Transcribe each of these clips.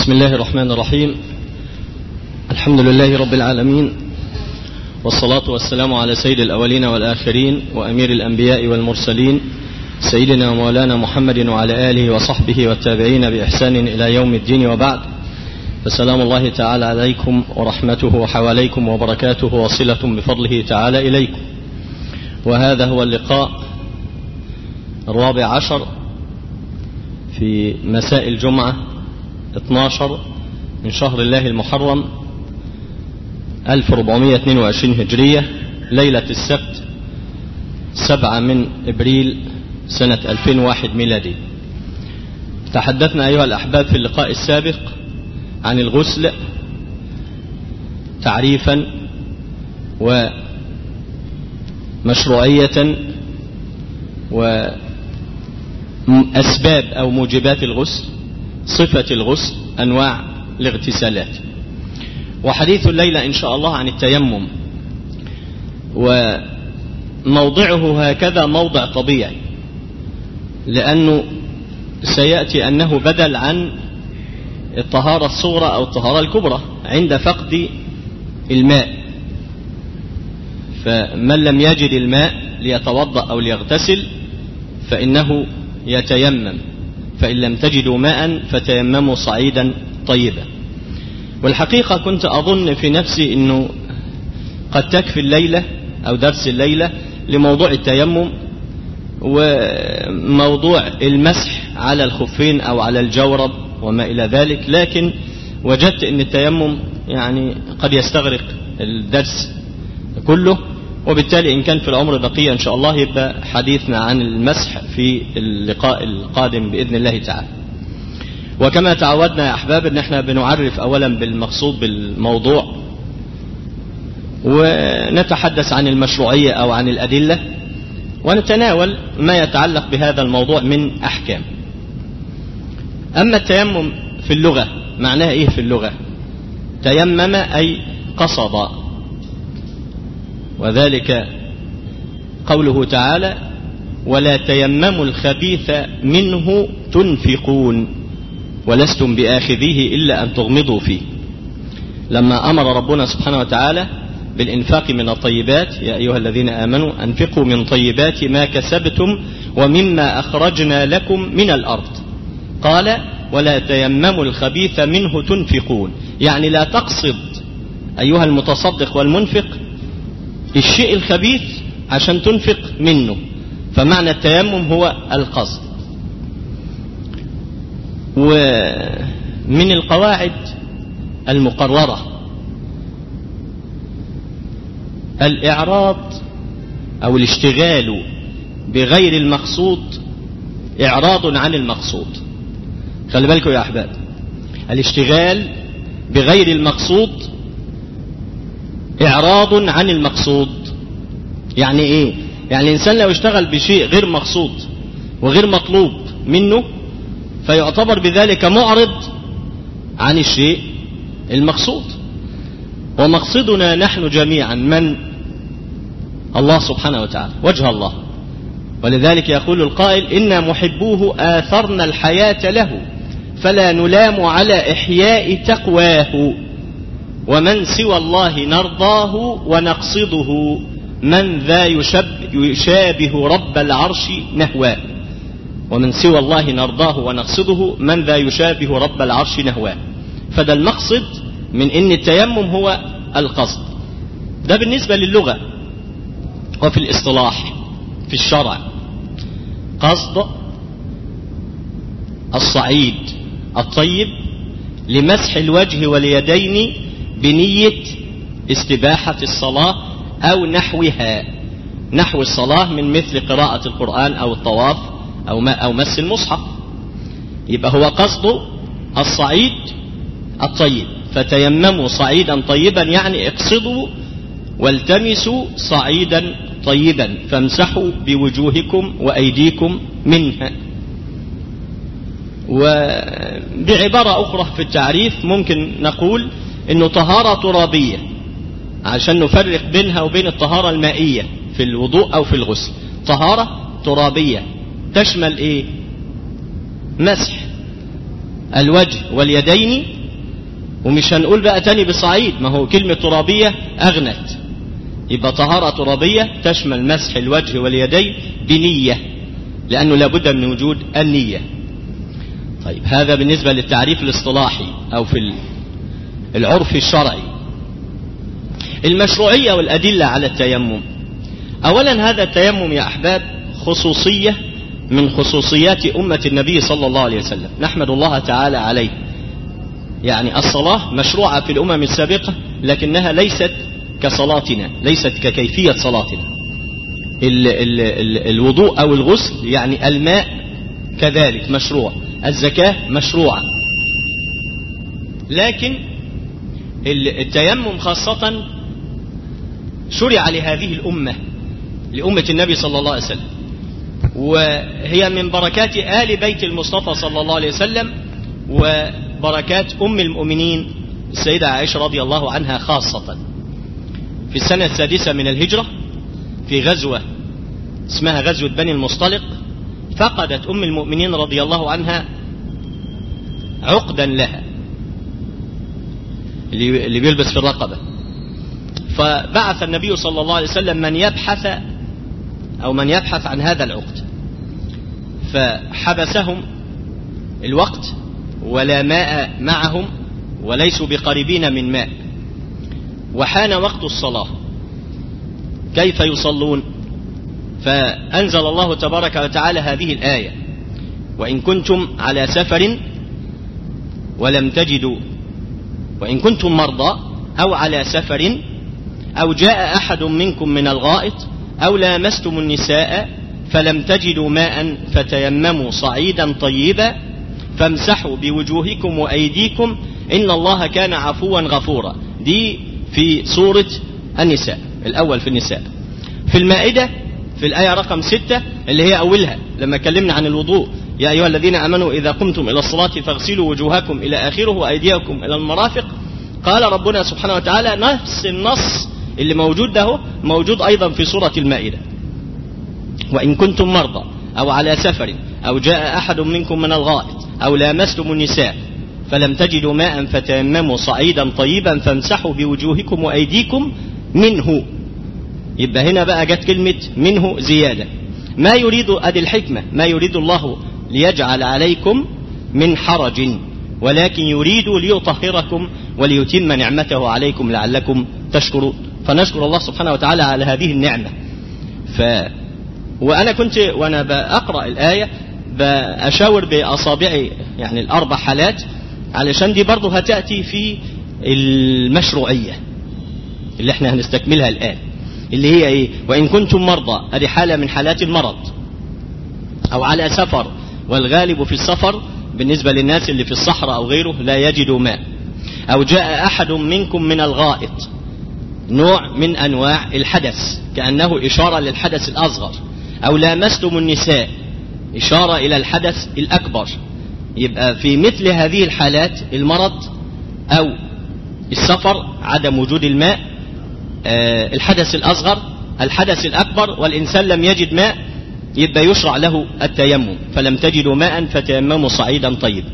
بسم الله الرحمن الرحيم الحمد لله رب العالمين والصلاة والسلام على سيد الأولين والآخرين وأمير الأنبياء والمرسلين سيدنا ومولانا محمد وعلى آله وصحبه والتابعين بإحسان إلى يوم الدين وبعد فسلام الله تعالى عليكم ورحمته وحواليكم وبركاته وصلة بفضله تعالى إليكم وهذا هو اللقاء الرابع عشر في مساء الجمعة 12 من شهر الله المحرم 1422 هجرية ليلة السبت 7 من إبريل سنة 2001 ميلادي تحدثنا أيها الأحباب في اللقاء السابق عن الغسل تعريفا ومشروعية وأسباب أو موجبات الغسل صفة الغسل أنواع الاغتسالات وحديث الليلة إن شاء الله عن التيمم وموضعه هكذا موضع طبيعي لأنه سيأتي أنه بدل عن الطهارة الصغرى أو الطهارة الكبرى عند فقد الماء فمن لم يجد الماء ليتوضأ أو ليغتسل فإنه يتيمم فإن لم تجدوا ماء فتيمموا صعيدا طيبا والحقيقة كنت أظن في نفسي أنه قد تكفي الليلة أو درس الليلة لموضوع التيمم وموضوع المسح على الخفين أو على الجورب وما إلى ذلك لكن وجدت أن التيمم يعني قد يستغرق الدرس كله وبالتالي إن كان في العمر بقية إن شاء الله يبقى حديثنا عن المسح في اللقاء القادم بإذن الله تعالى وكما تعودنا يا أحباب أن احنا بنعرف أولا بالمقصود بالموضوع ونتحدث عن المشروعية أو عن الأدلة ونتناول ما يتعلق بهذا الموضوع من أحكام أما التيمم في اللغة معناها إيه في اللغة تيمم أي قصد وذلك قوله تعالى ولا تيمموا الخبيث منه تنفقون ولستم بآخذيه إلا أن تغمضوا فيه لما أمر ربنا سبحانه وتعالى بالإنفاق من الطيبات يا أيها الذين آمنوا أنفقوا من طيبات ما كسبتم ومما أخرجنا لكم من الأرض قال ولا تيمموا الخبيث منه تنفقون يعني لا تقصد أيها المتصدق والمنفق الشيء الخبيث عشان تنفق منه فمعنى التيمم هو القصد ومن القواعد المقررة الإعراض أو الاشتغال بغير المقصود إعراض عن المقصود خلي بالكم يا أحباب الاشتغال بغير المقصود إعراض عن المقصود يعني إيه يعني الإنسان لو اشتغل بشيء غير مقصود وغير مطلوب منه فيعتبر بذلك معرض عن الشيء المقصود ومقصدنا نحن جميعا من الله سبحانه وتعالى وجه الله ولذلك يقول القائل إنا محبوه آثرنا الحياة له فلا نلام على إحياء تقواه ومن سوى الله نرضاه ونقصده من ذا يشب يشابه رب العرش نهواه ومن سوى الله نرضاه ونقصده من ذا يشابه رب العرش نهواه فده المقصد من ان التيمم هو القصد ده بالنسبة للغة وفي الاصطلاح في الشرع قصد الصعيد الطيب لمسح الوجه واليدين بنية استباحة الصلاة أو نحوها نحو الصلاة من مثل قراءة القرآن أو الطواف أو, ما أو مس المصحف يبقى هو قصد الصعيد الطيب فتيمموا صعيدا طيبا يعني اقصدوا والتمسوا صعيدا طيبا فامسحوا بوجوهكم وأيديكم منها وبعبارة أخرى في التعريف ممكن نقول انه طهارة ترابية عشان نفرق بينها وبين الطهارة المائية في الوضوء او في الغسل طهارة ترابية تشمل ايه مسح الوجه واليدين ومش هنقول بقى تاني بصعيد ما هو كلمة ترابية أغنت يبقى طهارة ترابية تشمل مسح الوجه واليدين بنية لأنه لابد من وجود النية طيب هذا بالنسبة للتعريف الاصطلاحي أو في العرف الشرعي المشروعية والأدلة على التيمم أولا هذا التيمم يا أحباب خصوصية من خصوصيات أمة النبي صلى الله عليه وسلم نحمد الله تعالى عليه يعني الصلاة مشروعة في الأمم السابقة لكنها ليست كصلاتنا ليست ككيفية صلاتنا ال ال ال الوضوء أو الغسل يعني الماء كذلك مشروع الزكاة مشروعة لكن التيمم خاصة شرع لهذه الأمة لأمة النبي صلى الله عليه وسلم وهي من بركات آل بيت المصطفى صلى الله عليه وسلم وبركات أم المؤمنين السيدة عائشة رضي الله عنها خاصة في السنة السادسة من الهجرة في غزوة اسمها غزوة بني المصطلق فقدت أم المؤمنين رضي الله عنها عقدا لها اللي بيلبس في الرقبة فبعث النبي صلى الله عليه وسلم من يبحث أو من يبحث عن هذا العقد فحبسهم الوقت ولا ماء معهم وليسوا بقريبين من ماء وحان وقت الصلاة كيف يصلون فأنزل الله تبارك وتعالى هذه الآية وإن كنتم على سفر ولم تجدوا وإن كنتم مرضى أو على سفر أو جاء أحد منكم من الغائط أو لامستم النساء فلم تجدوا ماء فتيمموا صعيدا طيبا فامسحوا بوجوهكم وأيديكم إن الله كان عفوا غفورا دي في سورة النساء الأول في النساء في المائدة في الآية رقم ستة اللي هي أولها لما كلمنا عن الوضوء يا أيها الذين آمنوا إذا قمتم إلى الصلاة فاغسلوا وجوهكم إلى آخره وأيديكم إلى المرافق قال ربنا سبحانه وتعالى نفس النص اللي موجود ده موجود أيضا في سورة المائدة وإن كنتم مرضى أو على سفر أو جاء أحد منكم من الغائط أو لامستم النساء فلم تجدوا ماء فتيمموا صعيدا طيبا فامسحوا بوجوهكم وأيديكم منه يبقى هنا بقى جت كلمة منه زيادة ما يريد أدي الحكمة ما يريد الله ليجعل عليكم من حرج ولكن يريد ليطهركم وليتم نعمته عليكم لعلكم تشكرون فنشكر الله سبحانه وتعالى على هذه النعمة ف وأنا كنت وأنا بقرأ الآية بأشاور بأصابعي يعني الأربع حالات علشان دي برضه هتأتي في المشروعية اللي احنا هنستكملها الآن اللي هي ايه وإن كنتم مرضى هذه حالة من حالات المرض أو على سفر والغالب في السفر بالنسبة للناس اللي في الصحراء أو غيره لا يجدوا ماء أو جاء أحد منكم من الغائط نوع من أنواع الحدث كأنه إشارة للحدث الأصغر أو لامستم النساء إشارة إلى الحدث الأكبر يبقى في مثل هذه الحالات المرض أو السفر عدم وجود الماء آه الحدث الأصغر الحدث الأكبر والإنسان لم يجد ماء يبقى يشرع له التيمم فلم تجدوا ماء فتيمموا صعيدا طيبا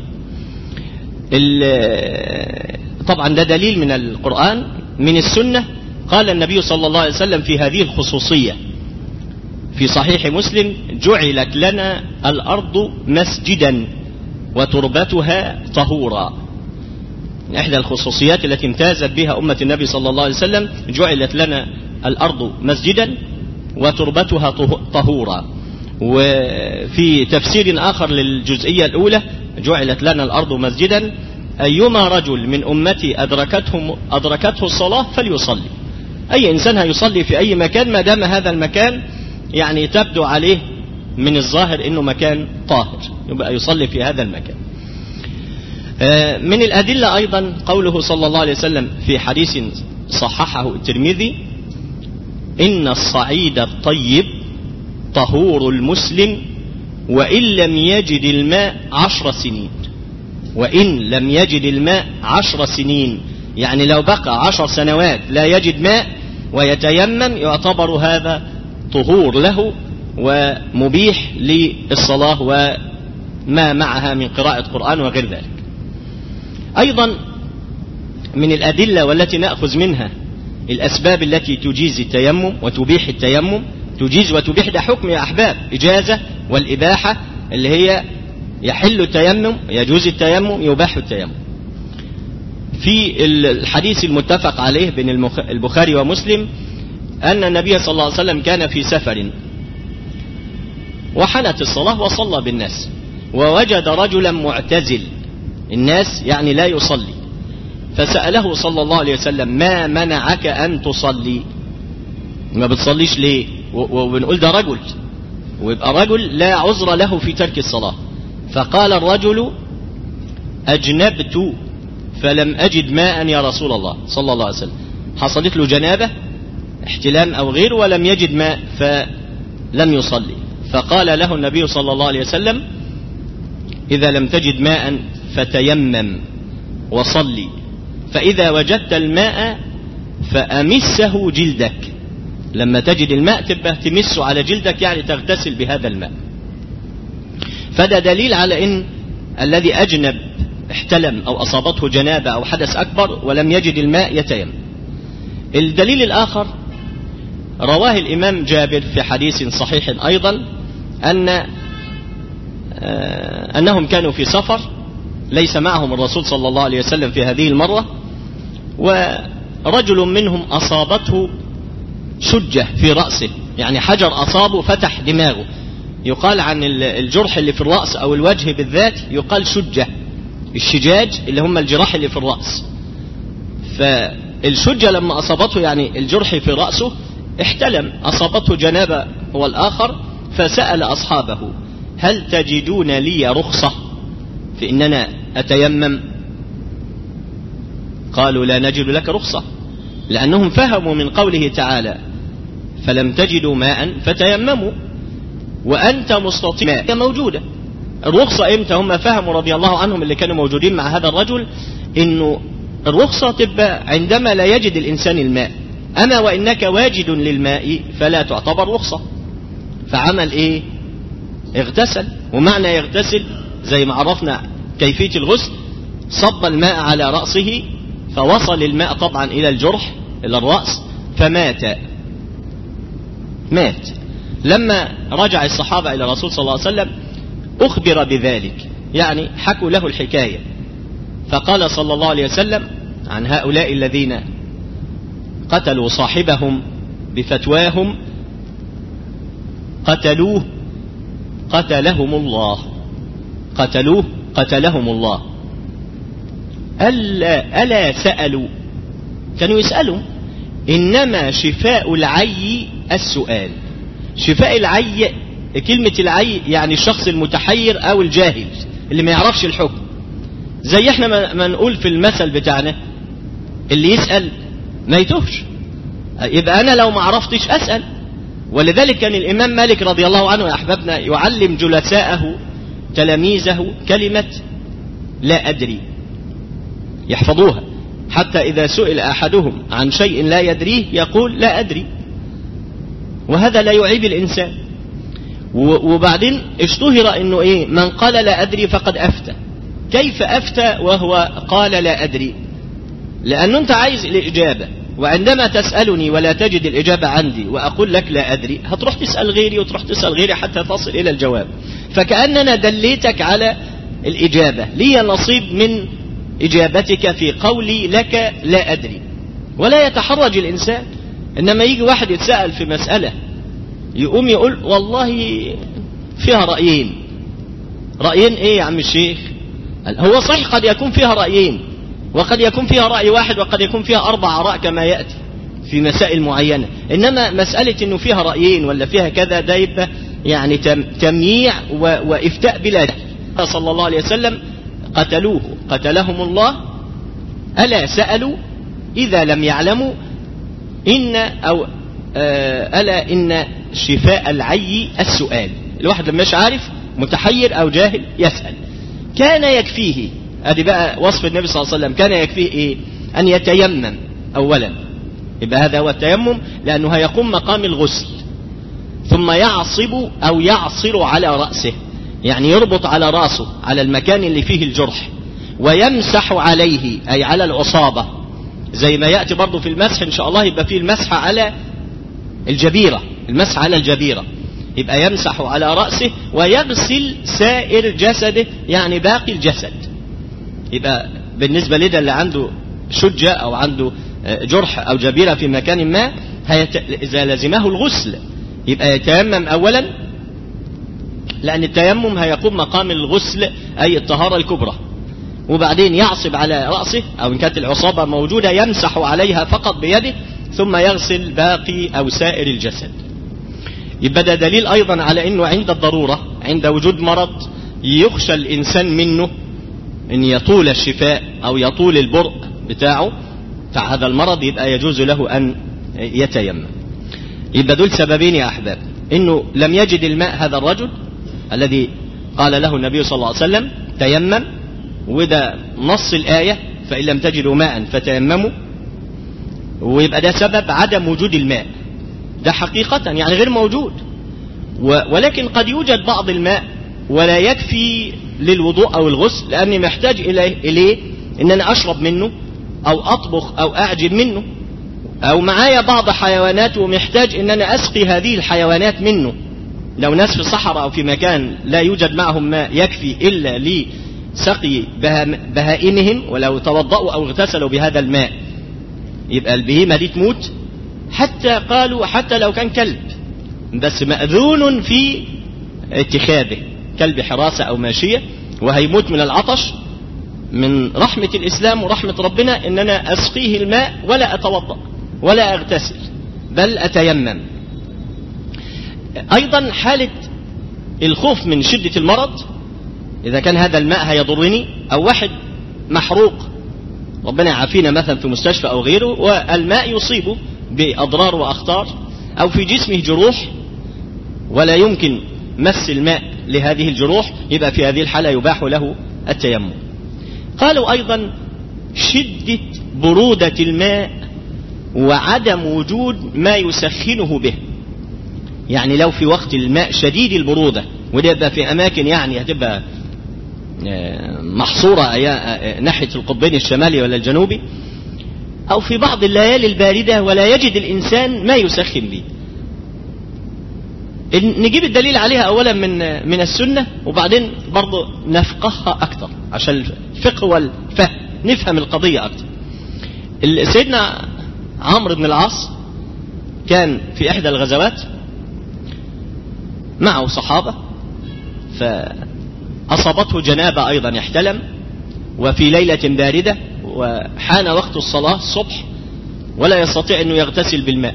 طبعا ده دليل من القرآن من السنة قال النبي صلى الله عليه وسلم في هذه الخصوصية في صحيح مسلم جعلت لنا الأرض مسجدا وتربتها طهورا من إحدى الخصوصيات التي امتازت بها أمة النبي صلى الله عليه وسلم جعلت لنا الأرض مسجدا وتربتها طهورا وفي تفسير آخر للجزئية الأولى جعلت لنا الأرض مسجدا أيما رجل من أمتي أدركته, أدركته الصلاة فليصلي أي إنسان هيصلي في أي مكان ما دام هذا المكان يعني تبدو عليه من الظاهر أنه مكان طاهر يبقى يصلي في هذا المكان من الأدلة أيضا قوله صلى الله عليه وسلم في حديث صححه الترمذي إن الصعيد الطيب طهور المسلم وإن لم يجد الماء عشر سنين وإن لم يجد الماء عشر سنين يعني لو بقى عشر سنوات لا يجد ماء ويتيمم يعتبر هذا طهور له ومبيح للصلاة وما معها من قراءة قرآن وغير ذلك أيضا من الأدلة والتي نأخذ منها الأسباب التي تجيز التيمم وتبيح التيمم تجيز وتبيح ده حكم يا أحباب إجازة والإباحة اللي هي يحل التيمم يجوز التيمم يباح التيمم في الحديث المتفق عليه بين البخاري ومسلم أن النبي صلى الله عليه وسلم كان في سفر وحنت الصلاة وصلى بالناس ووجد رجلا معتزل الناس يعني لا يصلي فسأله صلى الله عليه وسلم ما منعك أن تصلي ما بتصليش ليه وبنقول ده رجل ويبقى رجل لا عذر له في ترك الصلاة فقال الرجل أجنبت فلم أجد ماء يا رسول الله صلى الله عليه وسلم حصلت له جنابة احتلام أو غير ولم يجد ماء فلم يصلي فقال له النبي صلى الله عليه وسلم إذا لم تجد ماء فتيمم وصلي فإذا وجدت الماء فأمسه جلدك لما تجد الماء تبقى تمسه على جلدك يعني تغتسل بهذا الماء فده دليل على ان الذي اجنب احتلم او اصابته جنابه او حدث اكبر ولم يجد الماء يتيمم الدليل الاخر رواه الامام جابر في حديث صحيح ايضا ان انهم كانوا في سفر ليس معهم الرسول صلى الله عليه وسلم في هذه المره ورجل منهم اصابته شجه في راسه يعني حجر اصابه فتح دماغه يقال عن الجرح اللي في الراس او الوجه بالذات يقال شجه الشجاج اللي هم الجراح اللي في الراس فالشجه لما اصابته يعني الجرح في راسه احتلم اصابته جنابه هو الاخر فسال اصحابه هل تجدون لي رخصه في اننا اتيمم قالوا لا نجد لك رخصه لانهم فهموا من قوله تعالى فلم تجدوا ماء فتيمموا وانت مستطيع ماء موجوده الرخصة امتى هم فهموا رضي الله عنهم اللي كانوا موجودين مع هذا الرجل انه الرخصة تبقى عندما لا يجد الانسان الماء اما وانك واجد للماء فلا تعتبر رخصة فعمل ايه اغتسل ومعنى يغتسل زي ما عرفنا كيفية الغسل صب الماء على رأسه فوصل الماء طبعا الى الجرح الى الرأس فمات مات لما رجع الصحابة الى الرسول صلى الله عليه وسلم أخبر بذلك يعني حكوا له الحكاية فقال صلى الله عليه وسلم عن هؤلاء الذين قتلوا صاحبهم بفتواهم قتلوه قتلهم الله قتلوه قتلهم الله ألا, ألا سألوا كانوا يسألوا إنما شفاء العي السؤال شفاء العي كلمة العي يعني الشخص المتحير أو الجاهل اللي ما يعرفش الحكم زي احنا ما نقول في المثل بتاعنا اللي يسأل ما يتوهش يبقى أنا لو ما عرفتش أسأل ولذلك كان الإمام مالك رضي الله عنه يا أحبابنا يعلم جلساءه تلاميذه كلمة لا أدري يحفظوها حتى إذا سئل أحدهم عن شيء لا يدريه يقول لا أدري وهذا لا يعيب الإنسان وبعدين اشتهر انه ايه من قال لا ادري فقد افتى كيف افتى وهو قال لا ادري لانه انت عايز الاجابه وعندما تسالني ولا تجد الاجابه عندي واقول لك لا ادري هتروح تسال غيري وتروح تسال غيري حتى تصل الى الجواب فكاننا دليتك على الاجابه لي نصيب من اجابتك في قولي لك لا ادري ولا يتحرج الانسان انما يجي واحد يتسال في مساله يقوم يقول والله فيها رأيين رأيين ايه يا عم الشيخ هو صحيح قد يكون فيها رأيين وقد يكون فيها رأي واحد وقد يكون فيها أربع آراء كما يأتي في مسائل معينة إنما مسألة إنه فيها رأيين ولا فيها كذا ده يبقى يعني تمييع وإفتاء بلا دليل صلى الله عليه وسلم قتلوه قتلهم الله ألا سألوا إذا لم يعلموا إن أو ألا إن شفاء العي السؤال الواحد لما مش عارف متحير أو جاهل يسأل كان يكفيه ادي بقى وصف النبي صلى الله عليه وسلم كان يكفيه ايه ان يتيمم اولا يبقى هذا هو التيمم لانه هيقوم مقام الغسل ثم يعصب او يعصر على رأسه يعني يربط على راسه على المكان اللي فيه الجرح ويمسح عليه أي على العصابة زي ما يأتي برضو في المسح إن شاء الله يبقى فيه المسح على الجبيرة المسح على الجبيرة يبقى يمسح على رأسه ويغسل سائر جسده يعني باقي الجسد يبقى بالنسبة لده اللي عنده شجة أو عنده جرح أو جبيرة في مكان ما هيت... إذا لزمه الغسل يبقى يتيمم أولا لأن التيمم هيقوم مقام الغسل أي الطهارة الكبرى وبعدين يعصب على رأسه أو إن كانت العصابة موجودة يمسح عليها فقط بيده ثم يغسل باقي أو سائر الجسد يبقى ده دليل أيضا على أنه عند الضرورة عند وجود مرض يخشى الإنسان منه أن يطول الشفاء أو يطول البرء بتاعه بتاع هذا المرض يبقى يجوز له أن يتيمم يبقى دول سببين يا أحباب أنه لم يجد الماء هذا الرجل الذي قال له النبي صلى الله عليه وسلم تيمم وده نص الآية فإن لم تجدوا ماء فتيمموا ويبقى ده سبب عدم وجود الماء ده حقيقة يعني غير موجود ولكن قد يوجد بعض الماء ولا يكفي للوضوء أو الغسل لأني محتاج إليه, إليه إن أنا أشرب منه أو أطبخ أو أعجب منه أو معايا بعض حيوانات ومحتاج إن أنا أسقي هذه الحيوانات منه لو ناس في صحراء أو في مكان لا يوجد معهم ماء يكفي إلا لسقي بهائمهم ولو توضأوا أو اغتسلوا بهذا الماء يبقى البهيمة دي تموت حتى قالوا حتى لو كان كلب بس مأذون في اتخاذه كلب حراسة أو ماشية وهيموت من العطش من رحمة الإسلام ورحمة ربنا إن أنا أسقيه الماء ولا أتوضأ ولا أغتسل بل أتيمم أيضا حالة الخوف من شدة المرض إذا كان هذا الماء هيضرني أو واحد محروق ربنا يعافينا مثلا في مستشفى أو غيره والماء يصيبه بأضرار وأخطار أو في جسمه جروح ولا يمكن مس الماء لهذه الجروح يبقى في هذه الحالة يباح له التيمم قالوا أيضا شدة برودة الماء وعدم وجود ما يسخنه به يعني لو في وقت الماء شديد البرودة وده يبقى في أماكن يعني هتبقى محصورة ناحية القطبين الشمالي ولا الجنوبي أو في بعض الليالي الباردة ولا يجد الإنسان ما يسخن به نجيب الدليل عليها أولا من من السنة وبعدين برضه نفقهها أكثر عشان الفقه والفهم نفهم القضية أكثر سيدنا عمرو بن العاص كان في إحدى الغزوات معه صحابة فأصابته جنابة أيضا احتلم وفي ليلة باردة وحان وقت الصلاة الصبح ولا يستطيع أنه يغتسل بالماء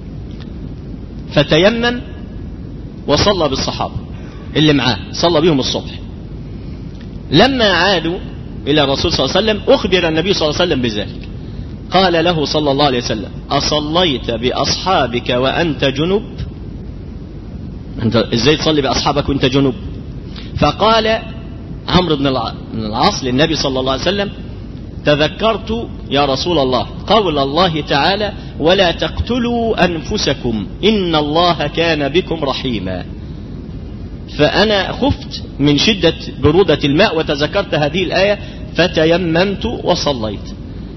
فتيمم وصلى بالصحابة اللي معاه صلى بهم الصبح لما عادوا إلى الرسول صلى الله عليه وسلم أخبر النبي صلى الله عليه وسلم بذلك قال له صلى الله عليه وسلم أصليت بأصحابك وأنت جنب أنت إزاي تصلي بأصحابك وأنت جنب فقال عمرو بن العاص للنبي صلى الله عليه وسلم تذكرت يا رسول الله قول الله تعالى ولا تقتلوا أنفسكم إن الله كان بكم رحيما فأنا خفت من شدة برودة الماء وتذكرت هذه الآية فتيممت وصليت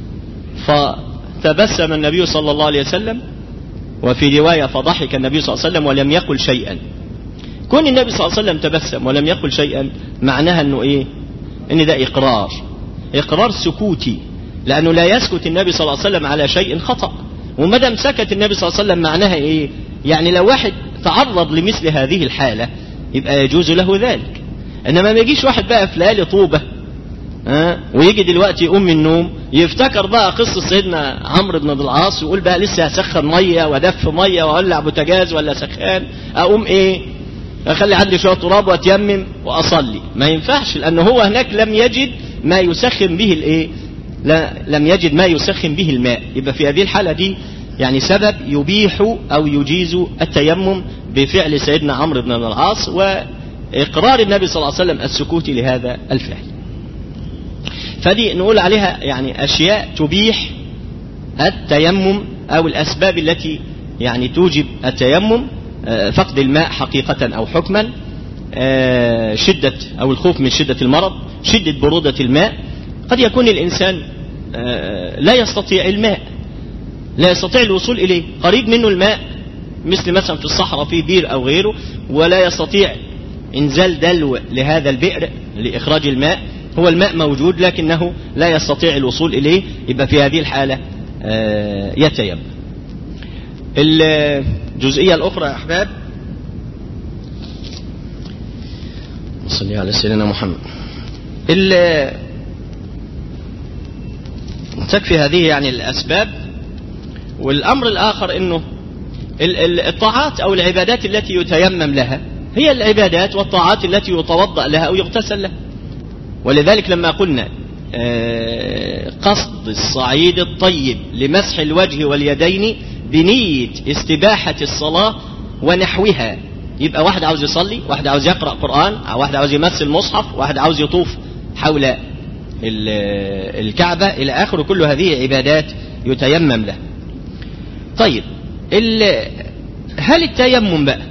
فتبسم النبي صلى الله عليه وسلم وفي رواية فضحك النبي صلى الله عليه وسلم ولم يقل شيئا كون النبي صلى الله عليه وسلم تبسم ولم يقل شيئا معناها انه ايه ان ده اقرار اقرار سكوتي لانه لا يسكت النبي صلى الله عليه وسلم على شيء خطأ ومدام سكت النبي صلى الله عليه وسلم معناها ايه يعني لو واحد تعرض لمثل هذه الحالة يبقى يجوز له ذلك انما ما يجيش واحد بقى في ليالي طوبة ها ويجي دلوقتي يقوم من النوم يفتكر بقى قصة سيدنا عمرو بن العاص ويقول بقى لسه هسخن مية ودف مية واولع بوتاجاز ولا سخان اقوم ايه اخلي عندي شويه تراب واتيمم واصلي ما ينفعش لان هو هناك لم يجد ما يسخن به الايه لا لم يجد ما يسخن به الماء يبقى في هذه الحاله دي يعني سبب يبيح او يجيز التيمم بفعل سيدنا عمرو بن العاص واقرار النبي صلى الله عليه وسلم السكوت لهذا الفعل فدي نقول عليها يعني اشياء تبيح التيمم او الاسباب التي يعني توجب التيمم فقد الماء حقيقة أو حكما شدة أو الخوف من شدة المرض شدة برودة الماء قد يكون الإنسان لا يستطيع الماء لا يستطيع الوصول إليه قريب منه الماء مثل مثلا في الصحراء في بير أو غيره ولا يستطيع إنزال دلو لهذا البئر لإخراج الماء هو الماء موجود لكنه لا يستطيع الوصول إليه يبقى في هذه الحالة يتيمم الجزئية الأخرى يا أحباب صلي على سيدنا محمد تكفي هذه يعني الأسباب والأمر الآخر أنه الطاعات أو العبادات التي يتيمم لها هي العبادات والطاعات التي يتوضأ لها أو يغتسل لها ولذلك لما قلنا قصد الصعيد الطيب لمسح الوجه واليدين بنية استباحة الصلاة ونحوها يبقى واحد عاوز يصلي واحد عاوز يقرأ قرآن واحد عاوز يمثل مصحف واحد عاوز يطوف حول الكعبة إلى آخره كل هذه عبادات يتيمم لها طيب هل التيمم بقى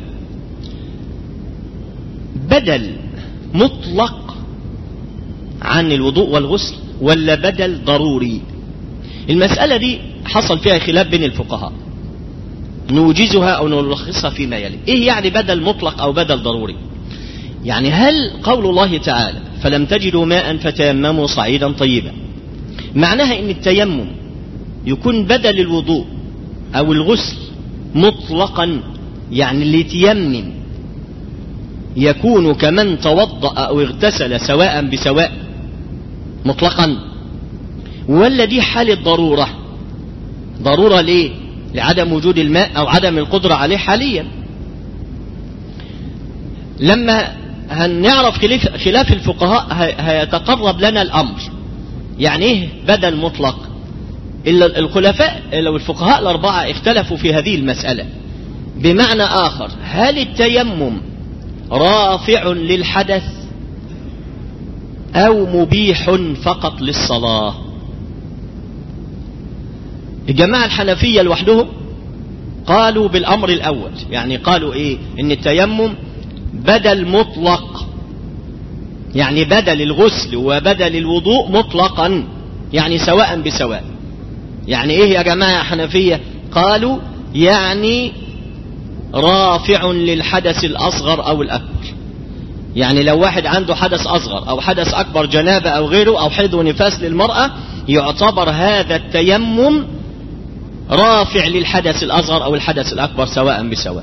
بدل مطلق عن الوضوء والغسل ولا بدل ضروري المسألة دي حصل فيها خلاف بين الفقهاء نوجزها أو نلخصها فيما يلي إيه يعني بدل مطلق أو بدل ضروري يعني هل قول الله تعالى فلم تجدوا ماء فتيمموا صعيدا طيبا معناها ان التيمم يكون بدل الوضوء او الغسل مطلقا يعني اللي يتيمم يكون كمن توضأ او اغتسل سواء بسواء مطلقا ولا دي حالة ضرورة ضرورة ليه لعدم وجود الماء او عدم القدرة عليه حاليا لما هنعرف خلاف الفقهاء هيتقرب لنا الأمر يعني ايه بدل مطلق إلا الخلفاء لو الفقهاء الأربعة اختلفوا في هذه المسألة بمعنى آخر هل التيمم رافع للحدث أو مبيح فقط للصلاة الجماعة الحنفية لوحدهم قالوا بالأمر الأول يعني قالوا إيه إن التيمم بدل مطلق يعني بدل الغسل وبدل الوضوء مطلقا يعني سواء بسواء يعني ايه يا جماعة حنفية قالوا يعني رافع للحدث الأصغر أو الأكبر يعني لو واحد عنده حدث أصغر أو حدث أكبر جنابة أو غيره أو حيض ونفاس للمرأة يعتبر هذا التيمم رافع للحدث الأصغر أو الحدث الأكبر سواء بسواء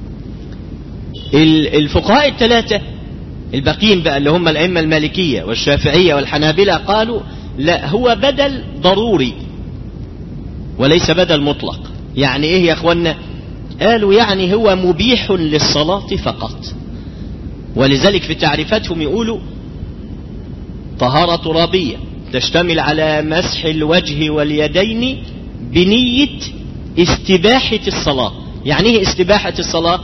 الفقهاء الثلاثة الباقيين بقى اللي هم الأئمة المالكية والشافعية والحنابلة قالوا لا هو بدل ضروري وليس بدل مطلق يعني ايه يا اخوانا قالوا يعني هو مبيح للصلاة فقط ولذلك في تعريفاتهم يقولوا طهارة ترابية تشتمل على مسح الوجه واليدين بنية استباحة الصلاة يعني ايه استباحة الصلاة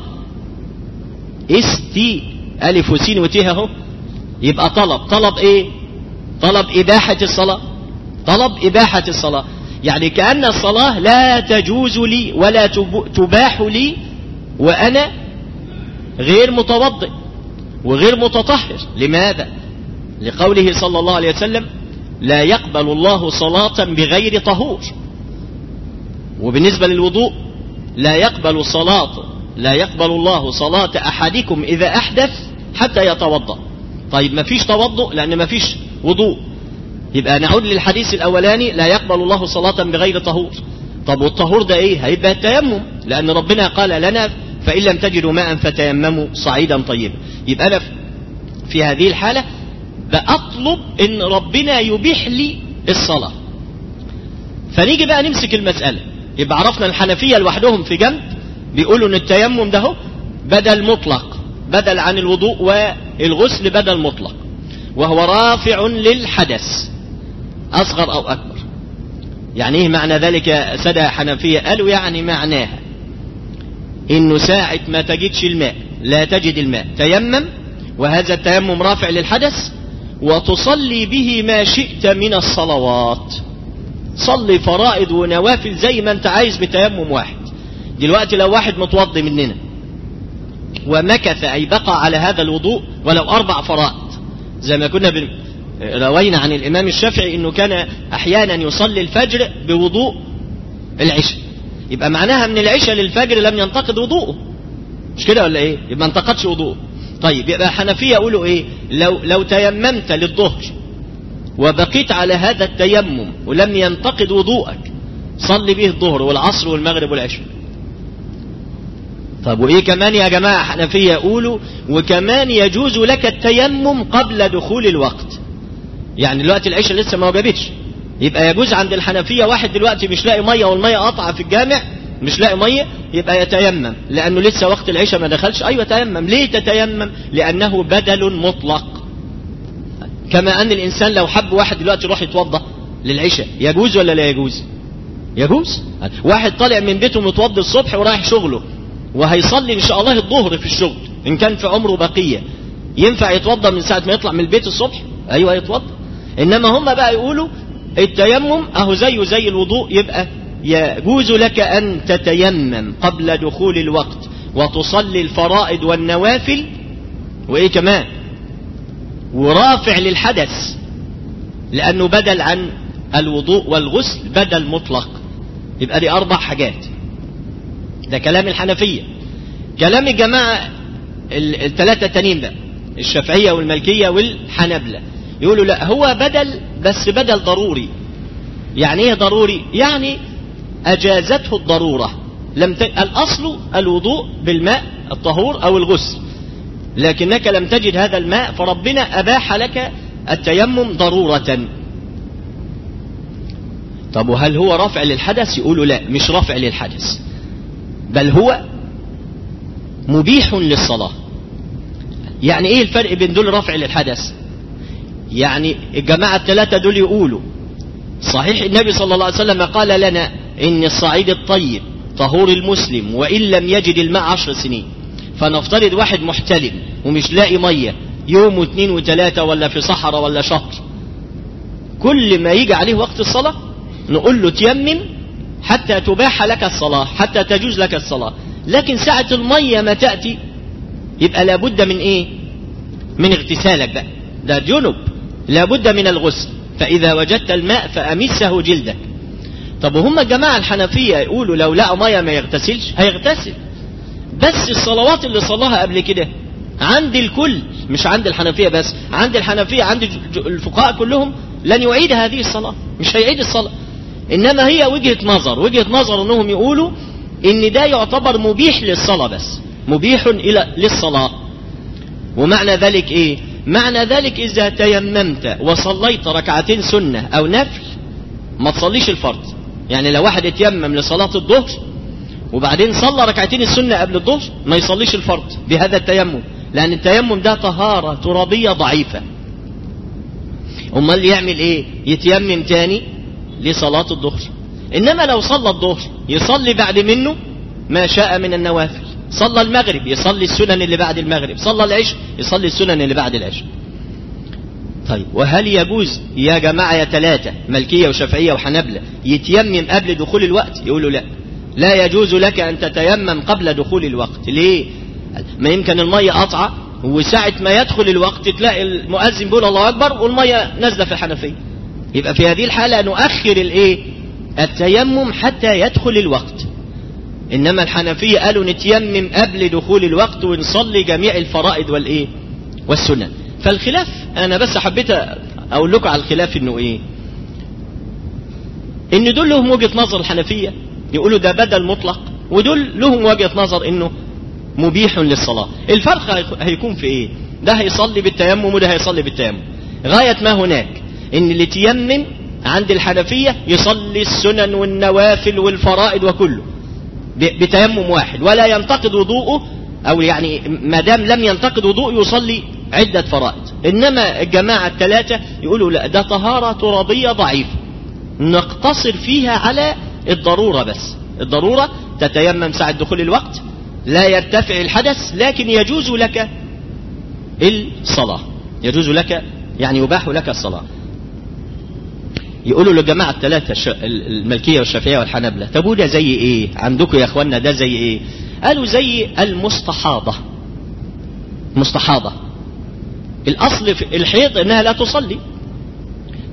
استي ألف وسين وتيه اهو يبقى طلب طلب ايه طلب إباحة الصلاة طلب إباحة الصلاة يعني كأن الصلاة لا تجوز لي ولا تباح لي وأنا غير متوضئ وغير متطهر لماذا لقوله صلى الله عليه وسلم لا يقبل الله صلاة بغير طهور وبالنسبة للوضوء لا يقبل صلاة لا يقبل الله صلاة أحدكم إذا أحدث حتى يتوضأ طيب ما فيش توضؤ لأن ما فيش وضوء يبقى نعود للحديث الأولاني لا يقبل الله صلاة بغير طهور طب والطهور ده إيه هيبقى التيمم لأن ربنا قال لنا فإن لم تجدوا ماء فتيمموا صعيدا طيبا يبقى أنا في هذه الحالة بأطلب إن ربنا يبيح لي الصلاة فنيجي بقى نمسك المسألة يبقى عرفنا الحنفية لوحدهم في جنب بيقولوا ان التيمم ده هو بدل مطلق بدل عن الوضوء والغسل بدل مطلق وهو رافع للحدث أصغر أو أكبر يعني ايه معنى ذلك يا سادة حنفية قالوا يعني معناها انه ساعة ما تجدش الماء لا تجد الماء تيمم وهذا التيمم رافع للحدث وتصلي به ما شئت من الصلوات صلي فرائض ونوافل زي ما انت عايز بتيمم واحد دلوقتي لو واحد متوضي مننا ومكث أي بقى على هذا الوضوء ولو أربع فرائض زي ما كنا بن... روينا عن الإمام الشافعي أنه كان أحيانا يصلي الفجر بوضوء العشاء يبقى معناها من العشاء للفجر لم ينتقد وضوءه مش كده ولا ايه يبقى انتقدش وضوءه طيب يبقى حنفية يقولوا ايه لو, لو تيممت للظهر وبقيت على هذا التيمم ولم ينتقد وضوءك صلي به الظهر والعصر والمغرب والعشاء طب وايه كمان يا جماعة حنفية يقولوا وكمان يجوز لك التيمم قبل دخول الوقت يعني دلوقتي العشاء لسه ما وجبتش يبقى يجوز عند الحنفية واحد دلوقتي مش لاقي مية والمية قطعة في الجامع مش لاقي مية يبقى يتيمم لأنه لسه وقت العشاء ما دخلش أيوة تيمم ليه تتيمم لأنه بدل مطلق كما أن الإنسان لو حب واحد دلوقتي يروح يتوضأ للعشاء يجوز ولا لا يجوز يجوز واحد طالع من بيته متوضي الصبح ورايح شغله وهيصلي إن شاء الله الظهر في الشغل إن كان في عمره بقية ينفع يتوضأ من ساعة ما يطلع من البيت الصبح أيوة يتوضأ إنما هم بقى يقولوا التيمم أهو زيه زي الوضوء يبقى يجوز لك أن تتيمم قبل دخول الوقت وتصلي الفرائض والنوافل وإيه كمان ورافع للحدث لأنه بدل عن الوضوء والغسل بدل مطلق يبقى دي أربع حاجات ده كلام الحنفية كلام الجماعة الثلاثة التانيين بقى الشافعية والملكية والحنبلة يقولوا لا هو بدل بس بدل ضروري يعني ايه ضروري يعني اجازته الضرورة لم ت... الاصل الوضوء بالماء الطهور او الغسل لكنك لم تجد هذا الماء فربنا اباح لك التيمم ضرورة طب وهل هو رافع للحدث يقولوا لا مش رافع للحدث بل هو مبيح للصلاة يعني ايه الفرق بين دول رافع للحدث يعني الجماعة الثلاثة دول يقولوا صحيح النبي صلى الله عليه وسلم قال لنا إن الصعيد الطيب طهور المسلم وإن لم يجد الماء عشر سنين فنفترض واحد محتلم ومش لاقي مية يوم واثنين وثلاثة ولا في صحراء ولا شهر كل ما يجي عليه وقت الصلاة نقول له تيمم حتى تباح لك الصلاة حتى تجوز لك الصلاة لكن ساعة المية ما تأتي يبقى لابد من ايه من اغتسالك بقى ده جنب لابد من الغسل فإذا وجدت الماء فأمسه جلدك طب وهم الجماعة الحنفية يقولوا لو لقوا مية ما يغتسلش هيغتسل بس الصلوات اللي صلاها قبل كده عند الكل مش عند الحنفية بس عند الحنفية عند الفقهاء كلهم لن يعيد هذه الصلاة مش هيعيد الصلاة إنما هي وجهة نظر وجهة نظر أنهم يقولوا إن ده يعتبر مبيح للصلاة بس مبيح إلى للصلاة ومعنى ذلك إيه معنى ذلك إذا تيممت وصليت ركعتين سنة أو نفل ما تصليش الفرض يعني لو واحد اتيمم لصلاة الظهر وبعدين صلى ركعتين السنة قبل الظهر ما يصليش الفرض بهذا التيمم لأن التيمم ده طهارة ترابية ضعيفة أمال يعمل إيه يتيمم تاني لصلاة الظهر إنما لو صلى الظهر يصلي بعد منه ما شاء من النوافل صلى المغرب يصلي السنن اللي بعد المغرب صلى العشاء يصلي السنن اللي بعد العشاء طيب وهل يجوز يا جماعة يا ثلاثة ملكية وشافعية وحنبلة يتيمم قبل دخول الوقت يقولوا لا لا يجوز لك أن تتيمم قبل دخول الوقت ليه ما يمكن المية قطعة وساعة ما يدخل الوقت تلاقي المؤذن بيقول الله أكبر والمية نازلة في الحنفية يبقى في هذه الحالة نؤخر الايه التيمم حتى يدخل الوقت إنما الحنفية قالوا نتيمم قبل دخول الوقت ونصلي جميع الفرائض والإيه والسنن فالخلاف أنا بس حبيت أقول لكم على الخلاف إنه إيه إن دول لهم وجهة نظر الحنفية يقولوا ده بدل مطلق ودول لهم وجهة نظر إنه مبيح للصلاة الفرق هيكون في إيه ده هيصلي بالتيمم وده هيصلي بالتيمم غاية ما هناك إن اللي تيمم عند الحنفية يصلي السنن والنوافل والفرائض وكله بتيمم واحد ولا ينتقد وضوءه او يعني ما دام لم ينتقد وضوءه يصلي عدة فرائض انما الجماعة الثلاثة يقولوا لا ده طهارة ترابية ضعيفة نقتصر فيها على الضرورة بس الضرورة تتيمم ساعة دخول الوقت لا يرتفع الحدث لكن يجوز لك الصلاة يجوز لك يعني يباح لك الصلاة يقولوا للجماعة الثلاثة الملكية والشافعية والحنبلة طب وده زي ايه عندكم يا اخوانا ده زي ايه قالوا زي المستحاضة مستحاضة الاصل في الحيض انها لا تصلي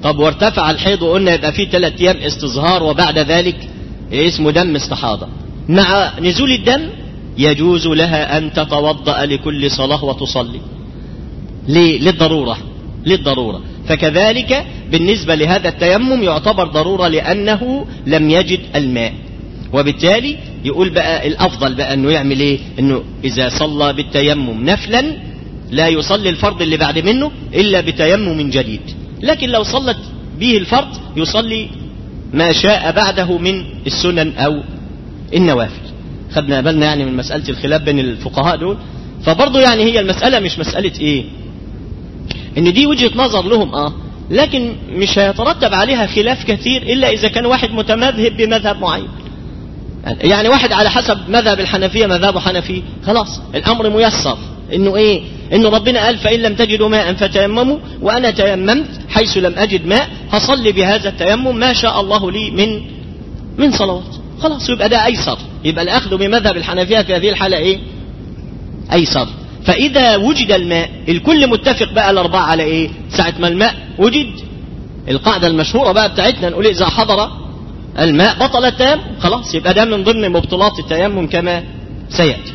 طب وارتفع الحيض وقلنا يبقى فيه ثلاث ايام استظهار وبعد ذلك اسمه دم استحاضة مع نزول الدم يجوز لها ان تتوضأ لكل صلاة وتصلي ليه؟ للضرورة للضرورة فكذلك بالنسبة لهذا التيمم يعتبر ضرورة لأنه لم يجد الماء وبالتالي يقول بقى الأفضل بقى أنه يعمل إيه أنه إذا صلى بالتيمم نفلا لا يصلي الفرض اللي بعد منه إلا بتيمم جديد لكن لو صلت به الفرض يصلي ما شاء بعده من السنن أو النوافل خدنا بالنا يعني من مسألة الخلاف بين الفقهاء دول فبرضه يعني هي المسألة مش مسألة إيه ان دي وجهة نظر لهم اه لكن مش هيترتب عليها خلاف كثير الا اذا كان واحد متمذهب بمذهب معين يعني واحد على حسب مذهب الحنفية مذهبه حنفي خلاص الامر ميسر انه ايه انه ربنا قال فان لم تجدوا ماء فتيمموا وانا تيممت حيث لم اجد ماء هصلي بهذا التيمم ما شاء الله لي من من صلوات خلاص يبقى ده ايسر يبقى الاخذ بمذهب الحنفية في هذه الحالة ايه ايسر فإذا وجد الماء الكل متفق بقى الأربعة على إيه ساعة ما الماء وجد القاعدة المشهورة بقى بتاعتنا نقول إذا حضر الماء بطل التيمم خلاص يبقى ده من ضمن مبطلات التيمم كما سيأتي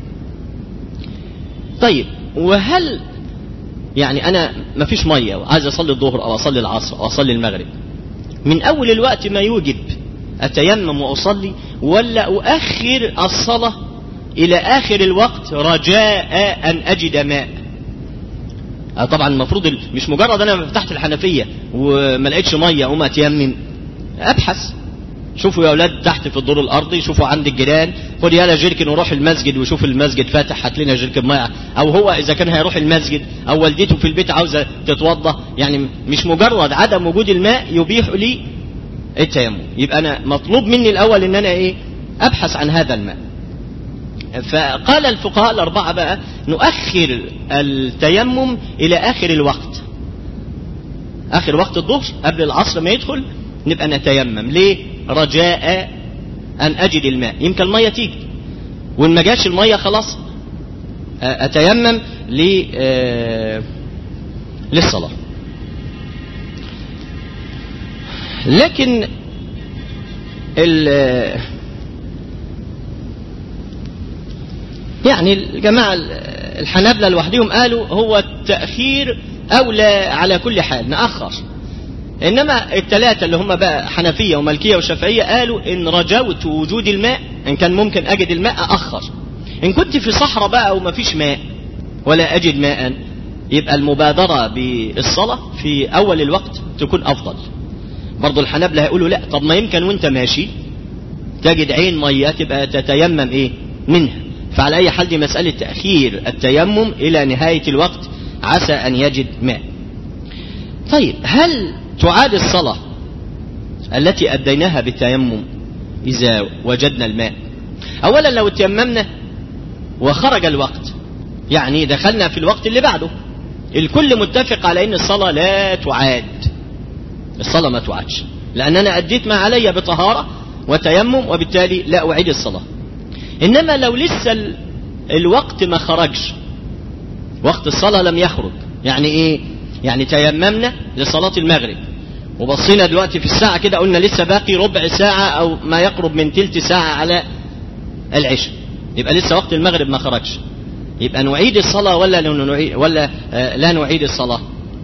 طيب وهل يعني أنا ما فيش مية وعايز أصلي الظهر أو أصلي العصر أو أصلي المغرب من أول الوقت ما يوجب أتيمم وأصلي ولا أؤخر الصلاة إلى آخر الوقت رجاء أن أجد ماء آه طبعا المفروض مش مجرد أنا فتحت الحنفية وما لقيتش مية أقوم أتيمم أبحث شوفوا يا أولاد تحت في الدور الأرضي شوفوا عند الجيران خد يالا جيركن وروح المسجد وشوف المسجد فاتح هات لنا جيركن مية أو هو إذا كان هيروح المسجد أو والدته في البيت عاوزة تتوضى يعني مش مجرد عدم وجود الماء يبيح لي التيمم يبقى أنا مطلوب مني الأول إن أنا إيه أبحث عن هذا الماء فقال الفقهاء الأربعة بقى نؤخر التيمم إلى آخر الوقت آخر وقت الظهر قبل العصر ما يدخل نبقى نتيمم ليه رجاء أن أجد الماء يمكن المية تيجي وإن ما جاش المية خلاص أتيمم للصلاة لكن يعني الجماعة الحنابلة لوحدهم قالوا هو التأخير أولى على كل حال نأخر إنما الثلاثة اللي هم بقى حنفية ومالكية وشافعية قالوا إن رجوت وجود الماء إن كان ممكن أجد الماء أأخر إن كنت في صحراء بقى وما فيش ماء ولا أجد ماء يبقى المبادرة بالصلاة في أول الوقت تكون أفضل برضو الحنابلة هيقولوا لا طب ما يمكن وانت ماشي تجد عين مية تبقى تتيمم ايه منها فعلى أي حال دي مسألة تأخير التيمم إلى نهاية الوقت عسى أن يجد ماء طيب هل تعاد الصلاة التي أديناها بالتيمم إذا وجدنا الماء أولا لو تيممنا وخرج الوقت يعني دخلنا في الوقت اللي بعده الكل متفق على أن الصلاة لا تعاد الصلاة ما تعادش لأن أنا أديت ما علي بطهارة وتيمم وبالتالي لا أعيد الصلاة إنما لو لسه الوقت ما خرجش وقت الصلاة لم يخرج يعني إيه يعني تيممنا لصلاة المغرب وبصينا دلوقتي في الساعة كده قلنا لسه باقي ربع ساعة أو ما يقرب من تلت ساعة على العشاء يبقى لسه وقت المغرب ما خرجش يبقى نعيد الصلاة ولا نعيد ولا لا نعيد الصلاة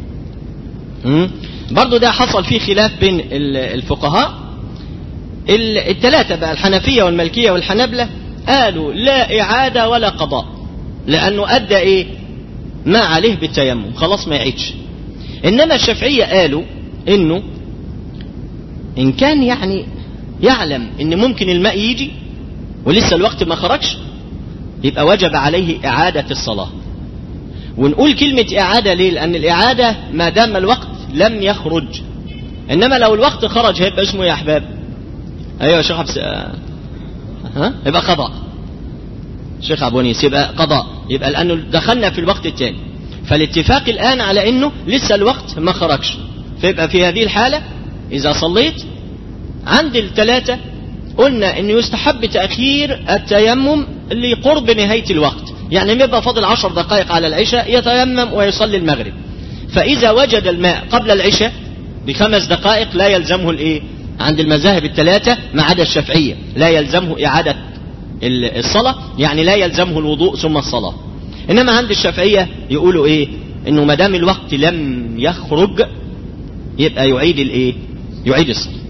برضو ده حصل فيه خلاف بين الفقهاء الثلاثة بقى الحنفية والملكية والحنبلة قالوا لا إعادة ولا قضاء لأنه أدى إيه ما عليه بالتيمم خلاص ما يعيدش إنما الشافعية قالوا إنه إن كان يعني يعلم إن ممكن الماء يجي ولسه الوقت ما خرجش يبقى وجب عليه إعادة الصلاة ونقول كلمة إعادة ليه لأن الإعادة ما دام الوقت لم يخرج إنما لو الوقت خرج هيبقى اسمه يا أحباب أيوة يا شيخ حبس ها يبقى قضاء شيخ أبو نيس يبقى قضاء يبقى لأنه دخلنا في الوقت الثاني فالاتفاق الآن على أنه لسه الوقت ما خرجش فيبقى في هذه الحالة إذا صليت عند الثلاثة قلنا أنه يستحب تأخير التيمم لقرب نهاية الوقت يعني يبقى فاضل عشر دقائق على العشاء يتيمم ويصلي المغرب فإذا وجد الماء قبل العشاء بخمس دقائق لا يلزمه الايه عند المذاهب الثلاثة ما عدا الشافعية لا يلزمه إعادة الصلاة يعني لا يلزمه الوضوء ثم الصلاة إنما عند الشافعية يقولوا إيه إنه ما دام الوقت لم يخرج يبقى يعيد الإيه يعيد الصلاة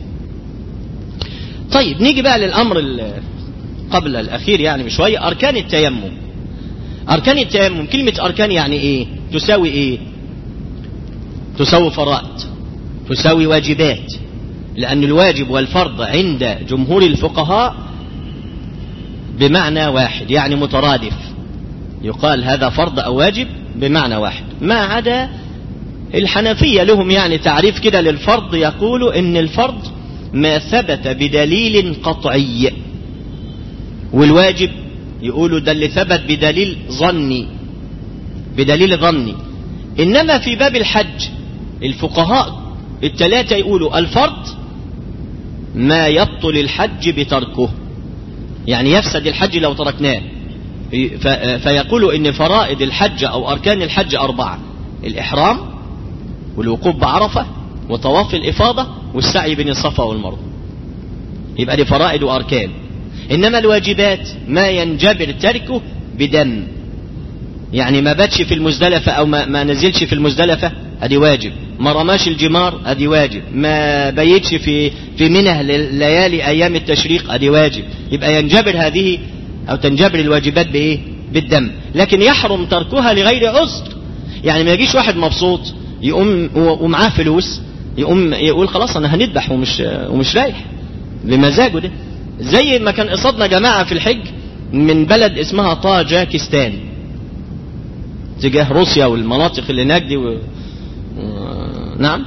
طيب نيجي بقى للأمر قبل الأخير يعني بشوية أركان التيمم أركان التيمم كلمة أركان يعني إيه تساوي إيه تساوي فرائض تساوي واجبات لأن الواجب والفرض عند جمهور الفقهاء بمعنى واحد يعني مترادف يقال هذا فرض أو واجب بمعنى واحد ما عدا الحنفية لهم يعني تعريف كده للفرض يقولوا إن الفرض ما ثبت بدليل قطعي والواجب يقولوا ده اللي ثبت بدليل ظني بدليل ظني إنما في باب الحج الفقهاء الثلاثة يقولوا الفرض ما يبطل الحج بتركه يعني يفسد الحج لو تركناه فيقولوا ان فرائض الحج او اركان الحج اربعة الاحرام والوقوف بعرفة وطواف الافاضة والسعي بين الصفا والمروة يبقى دي فرائض واركان انما الواجبات ما ينجبر تركه بدم يعني ما باتش في المزدلفة او ما, ما نزلش في المزدلفة ادي واجب ما رماش الجمار ادي واجب ما بيتش في في منه ليالي ايام التشريق ادي واجب يبقى ينجبر هذه او تنجبر الواجبات بايه بالدم لكن يحرم تركها لغير عذر يعني ما يجيش واحد مبسوط يقوم ومعاه فلوس يقوم يقول خلاص انا هنذبح ومش ومش رايح بمزاجه ده زي ما كان قصادنا جماعه في الحج من بلد اسمها طاجاكستان تجاه روسيا والمناطق اللي هناك دي و... نعم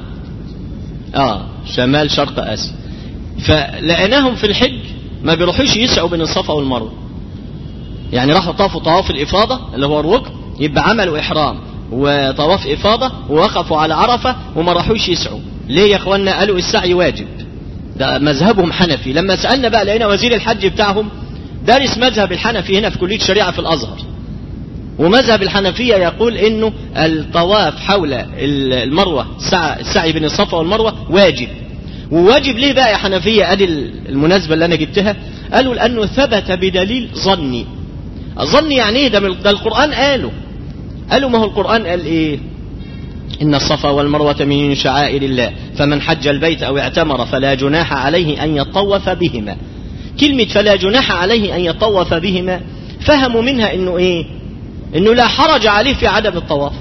اه شمال شرق اسيا فلقيناهم في الحج ما بيروحوش يسعوا بين الصفا والمروه يعني راحوا طافوا طواف الافاضه اللي هو الركن يبقى عملوا احرام وطواف افاضه ووقفوا على عرفه وما راحوش يسعوا ليه يا اخوانا قالوا السعي واجب ده مذهبهم حنفي لما سالنا بقى لقينا وزير الحج بتاعهم دارس مذهب الحنفي هنا في كليه شريعه في الازهر ومذهب الحنفية يقول انه الطواف حول المروة السعي بين الصفا والمروة واجب وواجب ليه بقى يا حنفية ادي المناسبة اللي انا جبتها قالوا لانه ثبت بدليل ظني الظني يعني ايه ده, ده القرآن قاله قالوا ما هو القرآن قال ايه إن الصفا والمروة من شعائر الله فمن حج البيت أو اعتمر فلا جناح عليه أن يطوف بهما كلمة فلا جناح عليه أن يطوف بهما فهموا منها إنه إيه انه لا حرج عليه في عدم الطواف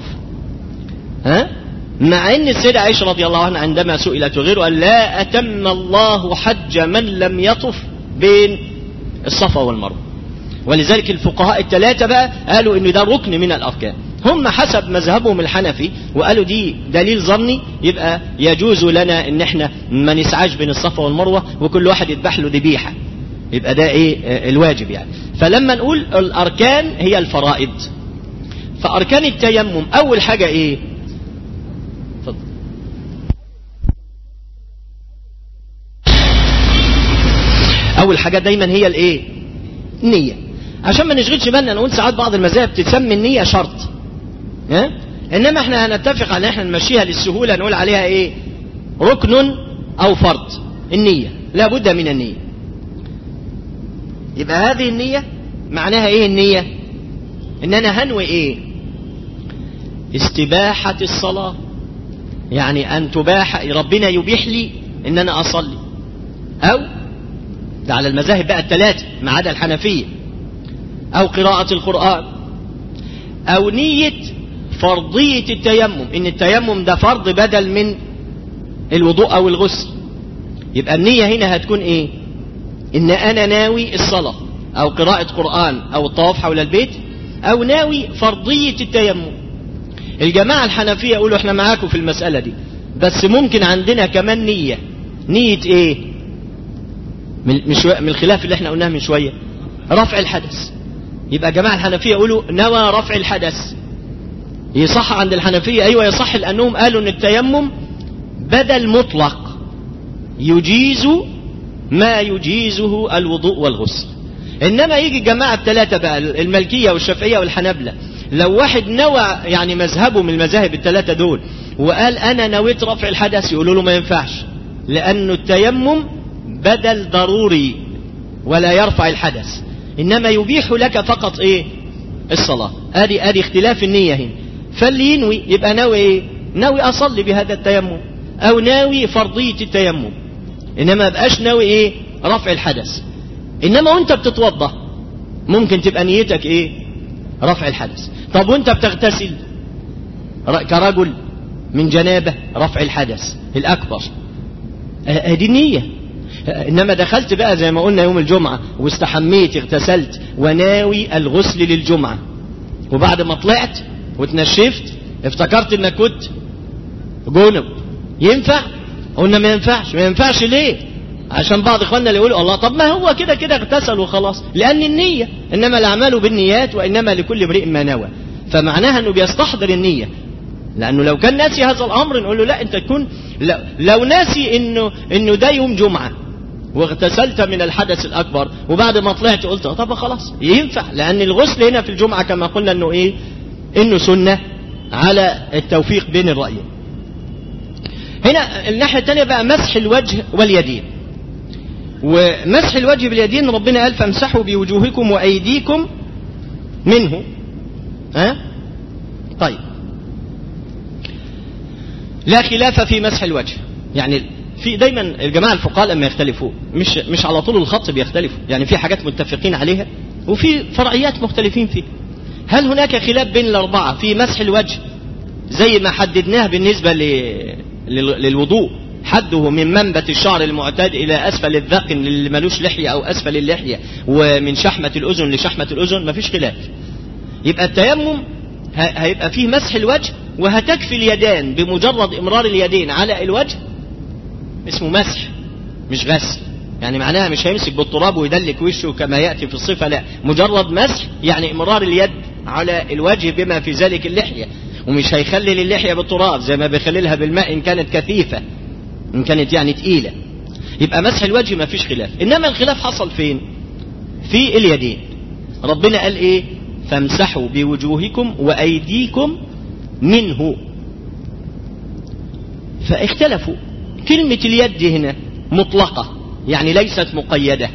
ها مع ان السيدة عائشة رضي الله عنها عندما سئلت وغيره قال لا اتم الله حج من لم يطف بين الصفا والمروة ولذلك الفقهاء الثلاثة بقى قالوا ان ده ركن من الاركان هم حسب مذهبهم الحنفي وقالوا دي دليل ظني يبقى يجوز لنا ان احنا ما نسعاش بين الصفا والمروة وكل واحد يذبح له ذبيحة يبقى ده ايه الواجب يعني فلما نقول الاركان هي الفرائض فأركان التيمم أول حاجة إيه فضل. أول حاجة دايما هي الإيه النية عشان ما نشغلش بالنا نقول ساعات بعض المذاهب تسمي النية شرط ها؟ إنما احنا هنتفق على احنا نمشيها للسهولة نقول عليها إيه ركن أو فرض النية لا بد من النية يبقى هذه النية معناها إيه النية إن أنا هنوي إيه استباحة الصلاة يعني أن تباح ربنا يبيح لي إن أنا أصلي أو ده على المذاهب بقى الثلاثة ما عدا الحنفية أو قراءة القرآن أو نية فرضية التيمم إن التيمم ده فرض بدل من الوضوء أو الغسل يبقى النية هنا هتكون إيه إن أنا ناوي الصلاة أو قراءة قرآن أو الطواف حول البيت أو ناوي فرضية التيمم الجماعة الحنفية يقولوا احنا معاكم في المسألة دي بس ممكن عندنا كمان نية نية ايه من, من الخلاف اللي احنا قلناه من شوية رفع الحدث يبقى جماعة الحنفية يقولوا نوى رفع الحدث يصح عند الحنفية ايوه يصح لانهم قالوا ان التيمم بدل مطلق يجيز ما يجيزه الوضوء والغسل انما يجي الجماعة الثلاثة بقى الملكية والشافعية والحنبلة لو واحد نوى يعني مذهبه من المذاهب الثلاثة دول وقال أنا نويت رفع الحدث يقولوا له ما ينفعش لأنه التيمم بدل ضروري ولا يرفع الحدث إنما يبيح لك فقط إيه الصلاة ادي ادي اختلاف النية هنا فاللي ينوي يبقى ناوي ايه ناوي اصلي بهذا التيمم او ناوي فرضية التيمم انما بقاش ناوي ايه رفع الحدث انما وانت بتتوضا ممكن تبقى نيتك ايه رفع الحدث طب وانت بتغتسل كرجل من جنابه رفع الحدث الاكبر ادي النيه انما دخلت بقى زي ما قلنا يوم الجمعة واستحميت اغتسلت وناوي الغسل للجمعة وبعد ما طلعت وتنشفت افتكرت انك كنت جنب ينفع قلنا ما ينفعش ما ينفعش ليه عشان بعض اخواننا اللي يقولوا الله طب ما هو كده كده اغتسل وخلاص لان النية انما الاعمال بالنيات وانما لكل امرئ ما نوى فمعناها انه بيستحضر النية لانه لو كان ناسي هذا الامر نقول له لا انت تكون لو ناسي انه انه ده يوم جمعه واغتسلت من الحدث الأكبر وبعد ما طلعت قلت طب خلاص ينفع لأن الغسل هنا في الجمعة كما قلنا أنه إيه إنه سنة على التوفيق بين الرأيين هنا الناحية الثانية بقى مسح الوجه واليدين ومسح الوجه باليدين ربنا قال فامسحوا بوجوهكم وأيديكم منه ها طيب لا خلاف في مسح الوجه يعني في دايما الجماعه الفقهاء لما يختلفوا مش مش على طول الخط بيختلفوا يعني في حاجات متفقين عليها وفي فرعيات مختلفين فيها هل هناك خلاف بين الاربعه في مسح الوجه زي ما حددناه بالنسبه للوضوء حده من منبت الشعر المعتاد الى اسفل الذقن اللي ملوش لحيه او اسفل اللحيه ومن شحمه الاذن لشحمه الاذن مفيش خلاف يبقى التيمم هيبقى فيه مسح الوجه وهتكفي اليدان بمجرد امرار اليدين على الوجه اسمه مسح مش غسل يعني معناها مش هيمسك بالتراب ويدلك وشه كما يأتي في الصفة لا مجرد مسح يعني امرار اليد على الوجه بما في ذلك اللحية ومش هيخلل اللحية بالتراب زي ما بيخللها بالماء إن كانت كثيفة إن كانت يعني تقيلة يبقى مسح الوجه ما فيش خلاف إنما الخلاف حصل فين في اليدين ربنا قال إيه فامسحوا بوجوهكم وأيديكم منه فاختلفوا كلمة اليد هنا مطلقة يعني ليست مقيدة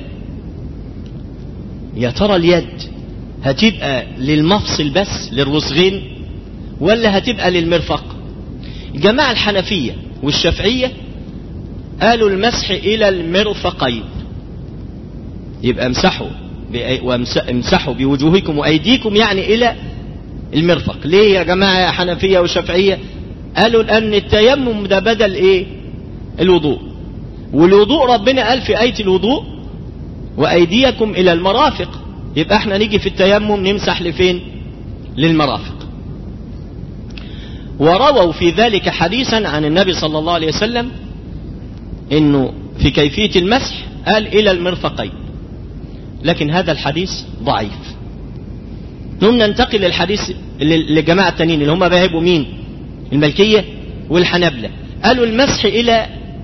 يا ترى اليد هتبقى للمفصل بس للرسغين ولا هتبقى للمرفق جماعة الحنفية والشافعية قالوا المسح إلى المرفقين يبقى امسحوا امسحوا بوجوهكم وأيديكم يعني إلى المرفق ليه يا جماعة يا حنفية وشافعية قالوا لأن التيمم ده بدل إيه الوضوء والوضوء ربنا قال في آية الوضوء وأيديكم إلى المرافق يبقى احنا نيجي في التيمم نمسح لفين للمرافق ورووا في ذلك حديثا عن النبي صلى الله عليه وسلم انه في كيفية المسح قال الى المرفقين لكن هذا الحديث ضعيف ثم ننتقل للحديث للجماعة التانيين اللي هم بقى مين الملكية والحنبلة قالوا المسح الى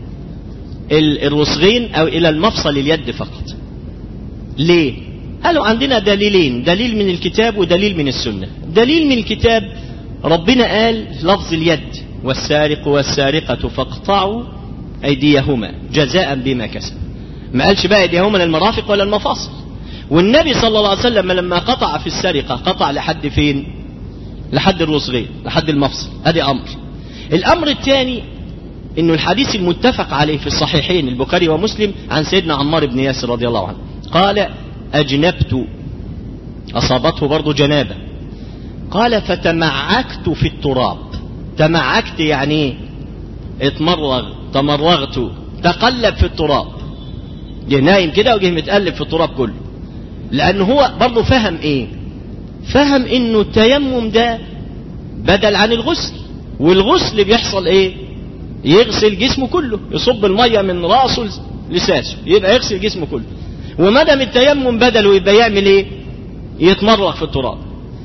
الرسغين او الى المفصل اليد فقط ليه قالوا عندنا دليلين دليل من الكتاب ودليل من السنة دليل من الكتاب ربنا قال لفظ اليد والسارق والسارقة فاقطعوا أيديهما جزاء بما كسب ما قالش بقى أيديهما للمرافق ولا المفاصل والنبي صلى الله عليه وسلم لما قطع في السرقة قطع لحد فين لحد الرسغين لحد المفصل هذه أمر الأمر الثاني انه الحديث المتفق عليه في الصحيحين البخاري ومسلم عن سيدنا عمار بن ياسر رضي الله عنه قال اجنبت اصابته برضه جنابه قال فتمعكت في التراب تمعكت يعني اتمرغ تمرغت تقلب في التراب جه نايم كده وجه متقلب في التراب كله لان هو برضه فهم ايه فهم انه التيمم ده بدل عن الغسل والغسل بيحصل ايه يغسل جسمه كله يصب المية من راسه لساسه يبقى يغسل جسمه كله وما دام التيمم بدله يبقى يعمل ايه يتمرغ في التراب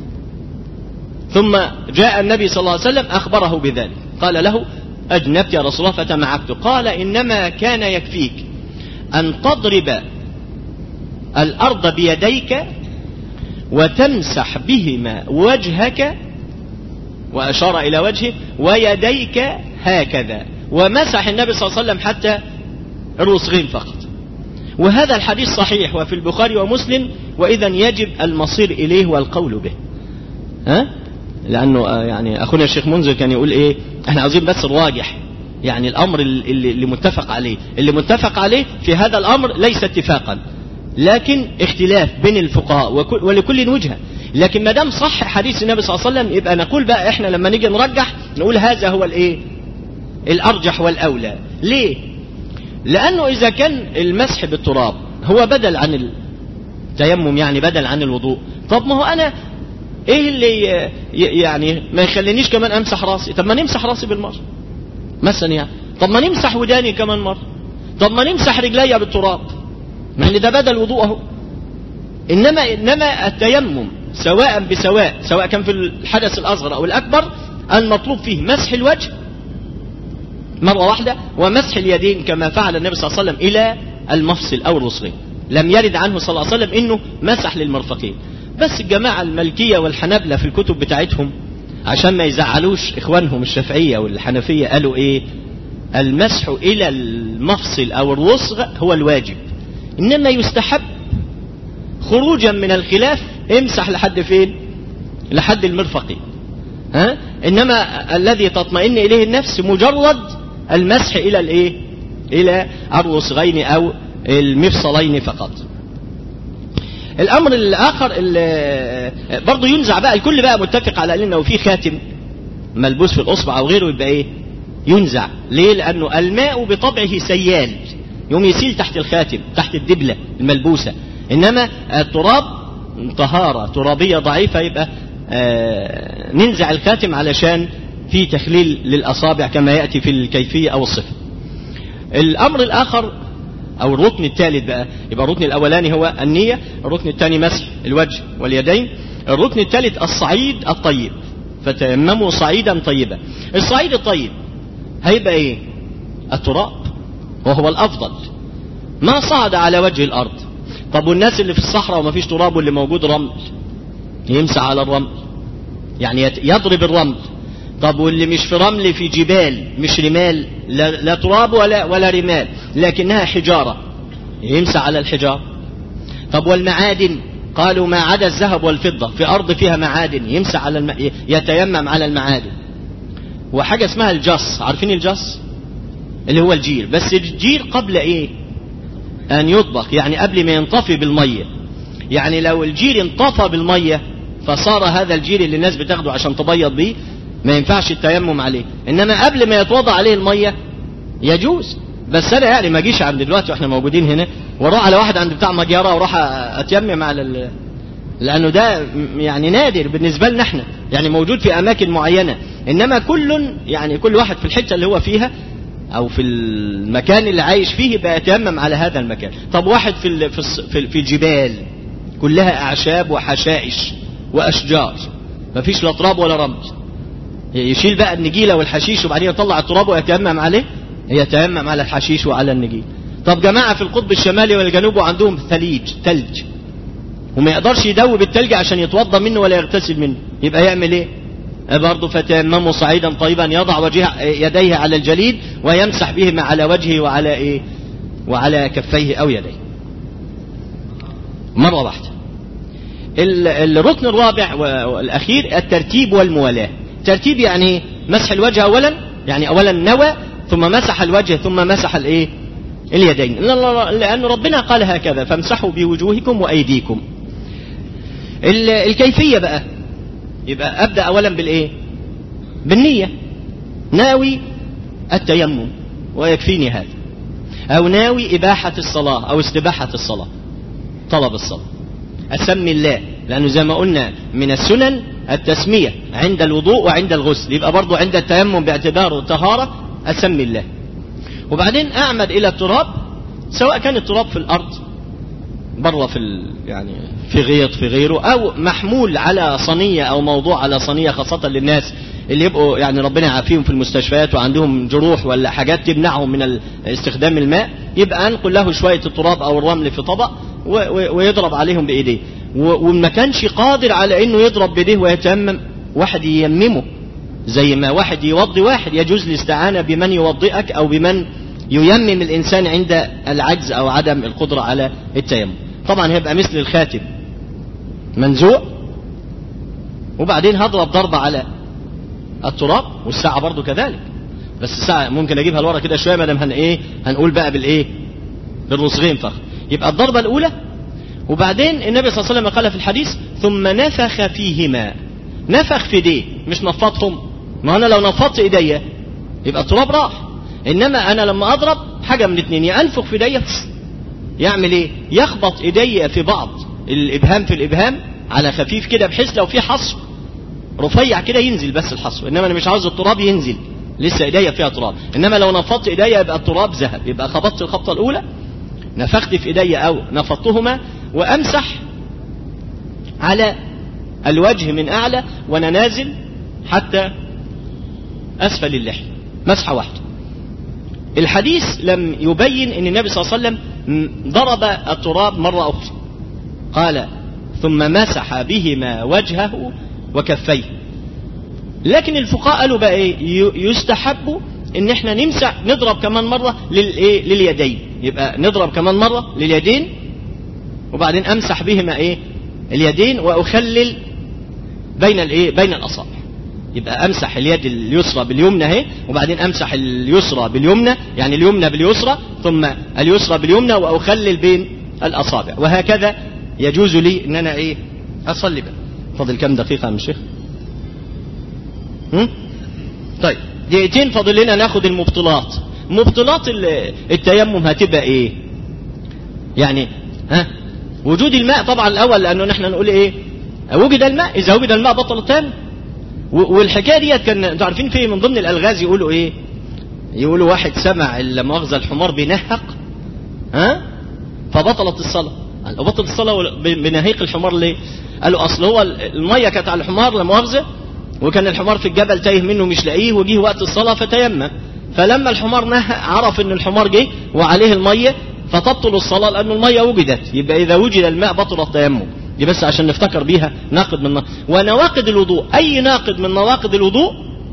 ثم جاء النبي صلى الله عليه وسلم اخبره بذلك قال له اجنبت يا رسول الله فتمعكت قال انما كان يكفيك ان تضرب الارض بيديك وتمسح بهما وجهك وأشار إلى وجهه ويديك هكذا ومسح النبي صلى الله عليه وسلم حتى الرسغين فقط وهذا الحديث صحيح وفي البخاري ومسلم وإذا يجب المصير إليه والقول به ها؟ لأنه يعني أخونا الشيخ منذر كان يقول إيه احنا عاوزين بس الراجح يعني الأمر اللي, اللي متفق عليه اللي متفق عليه في هذا الأمر ليس اتفاقا لكن اختلاف بين الفقهاء ولكل وجهة لكن ما دام صح حديث النبي صلى الله عليه وسلم يبقى نقول بقى احنا لما نيجي نرجح نقول هذا هو الايه الارجح والاولى ليه لانه اذا كان المسح بالتراب هو بدل عن التيمم يعني بدل عن الوضوء طب ما هو انا ايه اللي يعني ما يخلينيش كمان امسح راسي طب ما نمسح راسي بالمره مثلا يعني طب ما نمسح وداني كمان مره طب ما نمسح رجليا بالتراب يعني ده بدل وضوء اهو انما انما التيمم سواء بسواء سواء كان في الحدث الاصغر او الاكبر المطلوب فيه مسح الوجه مرة واحدة ومسح اليدين كما فعل النبي صلى الله عليه وسلم إلى المفصل أو الرسغين لم يرد عنه صلى الله عليه وسلم إنه مسح للمرفقين بس الجماعة الملكية والحنابلة في الكتب بتاعتهم عشان ما يزعلوش إخوانهم الشافعية والحنفية قالوا إيه المسح إلى المفصل أو الرسغ هو الواجب إنما يستحب خروجا من الخلاف امسح لحد فين لحد المرفقين ها انما الذي تطمئن اليه النفس مجرد المسح الى الايه الى الرسغين او المفصلين فقط الامر الاخر اللي برضه ينزع بقى الكل بقى متفق على انه في خاتم ملبوس في الاصبع او غيره يبقى ايه ينزع ليه لانه الماء بطبعه سيال يوم يسيل تحت الخاتم تحت الدبله الملبوسه انما التراب طهاره ترابيه ضعيفه يبقى آه ننزع الخاتم علشان في تخليل للأصابع كما يأتي في الكيفية أو الصفة الأمر الآخر أو الركن الثالث بقى يبقى الركن الأولاني هو النية الركن الثاني مسح الوجه واليدين الركن الثالث الصعيد الطيب فتيمموا صعيدا طيبا الصعيد الطيب هيبقى ايه التراب وهو الأفضل ما صعد على وجه الأرض طب والناس اللي في الصحراء وما فيش تراب واللي موجود رمل يمسح على الرمل يعني يضرب الرمل طب واللي مش في رمل في جبال مش رمال لا, لا تراب ولا ولا رمال لكنها حجارة يمسح على الحجارة طب والمعادن قالوا ما عدا الذهب والفضة في أرض فيها معادن يمسح على الم... يتيمم على المعادن وحاجة اسمها الجص عارفين الجص اللي هو الجير بس الجير قبل ايه ان يطبخ يعني قبل ما ينطفي بالمية يعني لو الجير انطفى بالمية فصار هذا الجير اللي الناس بتاخده عشان تبيض بيه ما ينفعش التيمم عليه انما قبل ما يتوضع عليه الميه يجوز بس انا يعني ما اجيش عند دلوقتي واحنا موجودين هنا واروح على واحد عند بتاع مجيره واروح اتيمم على ال... لانه ده يعني نادر بالنسبه لنا احنا يعني موجود في اماكن معينه انما كل يعني كل واحد في الحته اللي هو فيها او في المكان اللي عايش فيه يبقى يتيمم على هذا المكان طب واحد في ال... في, الص... في, في الجبال كلها اعشاب وحشائش واشجار مفيش لا تراب ولا رمل يشيل بقى النجيله والحشيش وبعدين يطلع التراب ويتيمم عليه يتيمم على الحشيش وعلى النجيل طب جماعه في القطب الشمالي والجنوب وعندهم ثليج ثلج وما يقدرش يدوب الثلج عشان يتوضا منه ولا يغتسل منه يبقى يعمل ايه برضه فتيمموا صعيدا طيبا يضع وجه يديه على الجليد ويمسح بهما على وجهه وعلى ايه وعلى كفيه او يديه مره واحده الركن الرابع والاخير الترتيب والموالاه ترتيب يعني مسح الوجه اولا يعني اولا نوى ثم مسح الوجه ثم مسح الايه اليدين لان ربنا قال هكذا فامسحوا بوجوهكم وايديكم الكيفيه بقى يبقى ابدا اولا بالايه بالنيه ناوي التيمم ويكفيني هذا او ناوي اباحه الصلاه او استباحه الصلاه طلب الصلاه اسمي الله لانه زي ما قلنا من السنن التسمية عند الوضوء وعند الغسل يبقى برضو عند التيمم باعتباره طهارة أسمي الله وبعدين أعمد إلى التراب سواء كان التراب في الأرض بره في ال... يعني في غيط في غيره أو محمول على صينية أو موضوع على صينية خاصة للناس اللي يبقوا يعني ربنا يعافيهم في المستشفيات وعندهم جروح ولا حاجات تمنعهم من استخدام الماء يبقى أنقل له شوية التراب أو الرمل في طبق و... و... ويضرب عليهم بإيديه وما كانش قادر على انه يضرب بيديه ويتيمم واحد ييممه زي ما واحد يوضي واحد يجوز الاستعانة بمن يوضئك او بمن ييمم الانسان عند العجز او عدم القدرة على التيمم طبعا هيبقى مثل الخاتم منزوع وبعدين هضرب ضربة على التراب والساعة برضو كذلك بس الساعة ممكن اجيبها لورا كده شوية ما دام هن ايه هنقول بقى بالايه بالرصغين فقط يبقى الضربة الاولى وبعدين النبي صلى الله عليه وسلم قال في الحديث ثم نفخ فيهما نفخ في ايديه مش نفضهم ما انا لو نفضت ايديا يبقى التراب راح انما انا لما اضرب حاجه من اتنين يا انفخ في ايديا يعمل ايه يخبط ايديا في بعض الابهام في الابهام على خفيف كده بحيث لو في حصو رفيع كده ينزل بس الحصو انما انا مش عاوز التراب ينزل لسه ايديا فيها تراب انما لو نفضت ايديا يبقى التراب ذهب يبقى خبطت الخبطه الاولى نفخت في ايديا او نفضتهما وامسح على الوجه من اعلى وانا نازل حتى اسفل اللحيه مسحه واحده الحديث لم يبين ان النبي صلى الله عليه وسلم ضرب التراب مره اخرى قال ثم مسح بهما وجهه وكفيه لكن الفقهاء قالوا بقى ايه يستحب ان احنا نمسح نضرب كمان مره للايه لليدين يبقى نضرب كمان مره لليدين وبعدين امسح بهما ايه اليدين واخلل بين الايه بين الاصابع يبقى امسح اليد اليسرى باليمنى اهي وبعدين امسح اليسرى باليمنى يعني اليمنى باليسرى ثم اليسرى باليمنى واخلل بين الاصابع وهكذا يجوز لي ان انا ايه اصلي بقى فاضل كام دقيقه يا شيخ هم؟ طيب دقيقتين فاضل لنا ناخد المبطلات مبطلات التيمم هتبقى ايه يعني ها وجود الماء طبعا الاول لانه نحن نقول ايه وجد الماء اذا وجد الماء بطل التيمم والحكايه ديت كان انتوا عارفين في من ضمن الالغاز يقولوا ايه يقولوا واحد سمع مؤاخذه الحمار بينهق ها فبطلت الصلاه بطلت الصلاه بنهيق الحمار ليه قالوا اصل هو الميه كانت على الحمار لا مؤاخذه وكان الحمار في الجبل تايه منه مش لاقيه وجيه وقت الصلاه فتيمم فلما الحمار نهى عرف ان الحمار جه وعليه الميه فتبطل الصلاه لان الميه وجدت يبقى اذا وجد الماء بطل التيمم دي بس عشان نفتكر بيها ناقد من ونواقد الوضوء اي ناقد من نواقد الوضوء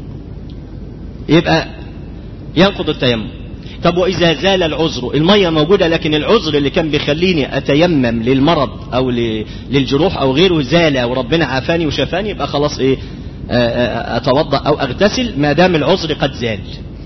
يبقى ينقض التيمم طب واذا زال العذر الميه موجوده لكن العذر اللي كان بيخليني اتيمم للمرض او للجروح او غيره زال وربنا عافاني وشفاني يبقى خلاص ايه اتوضا او اغتسل ما دام العذر قد زال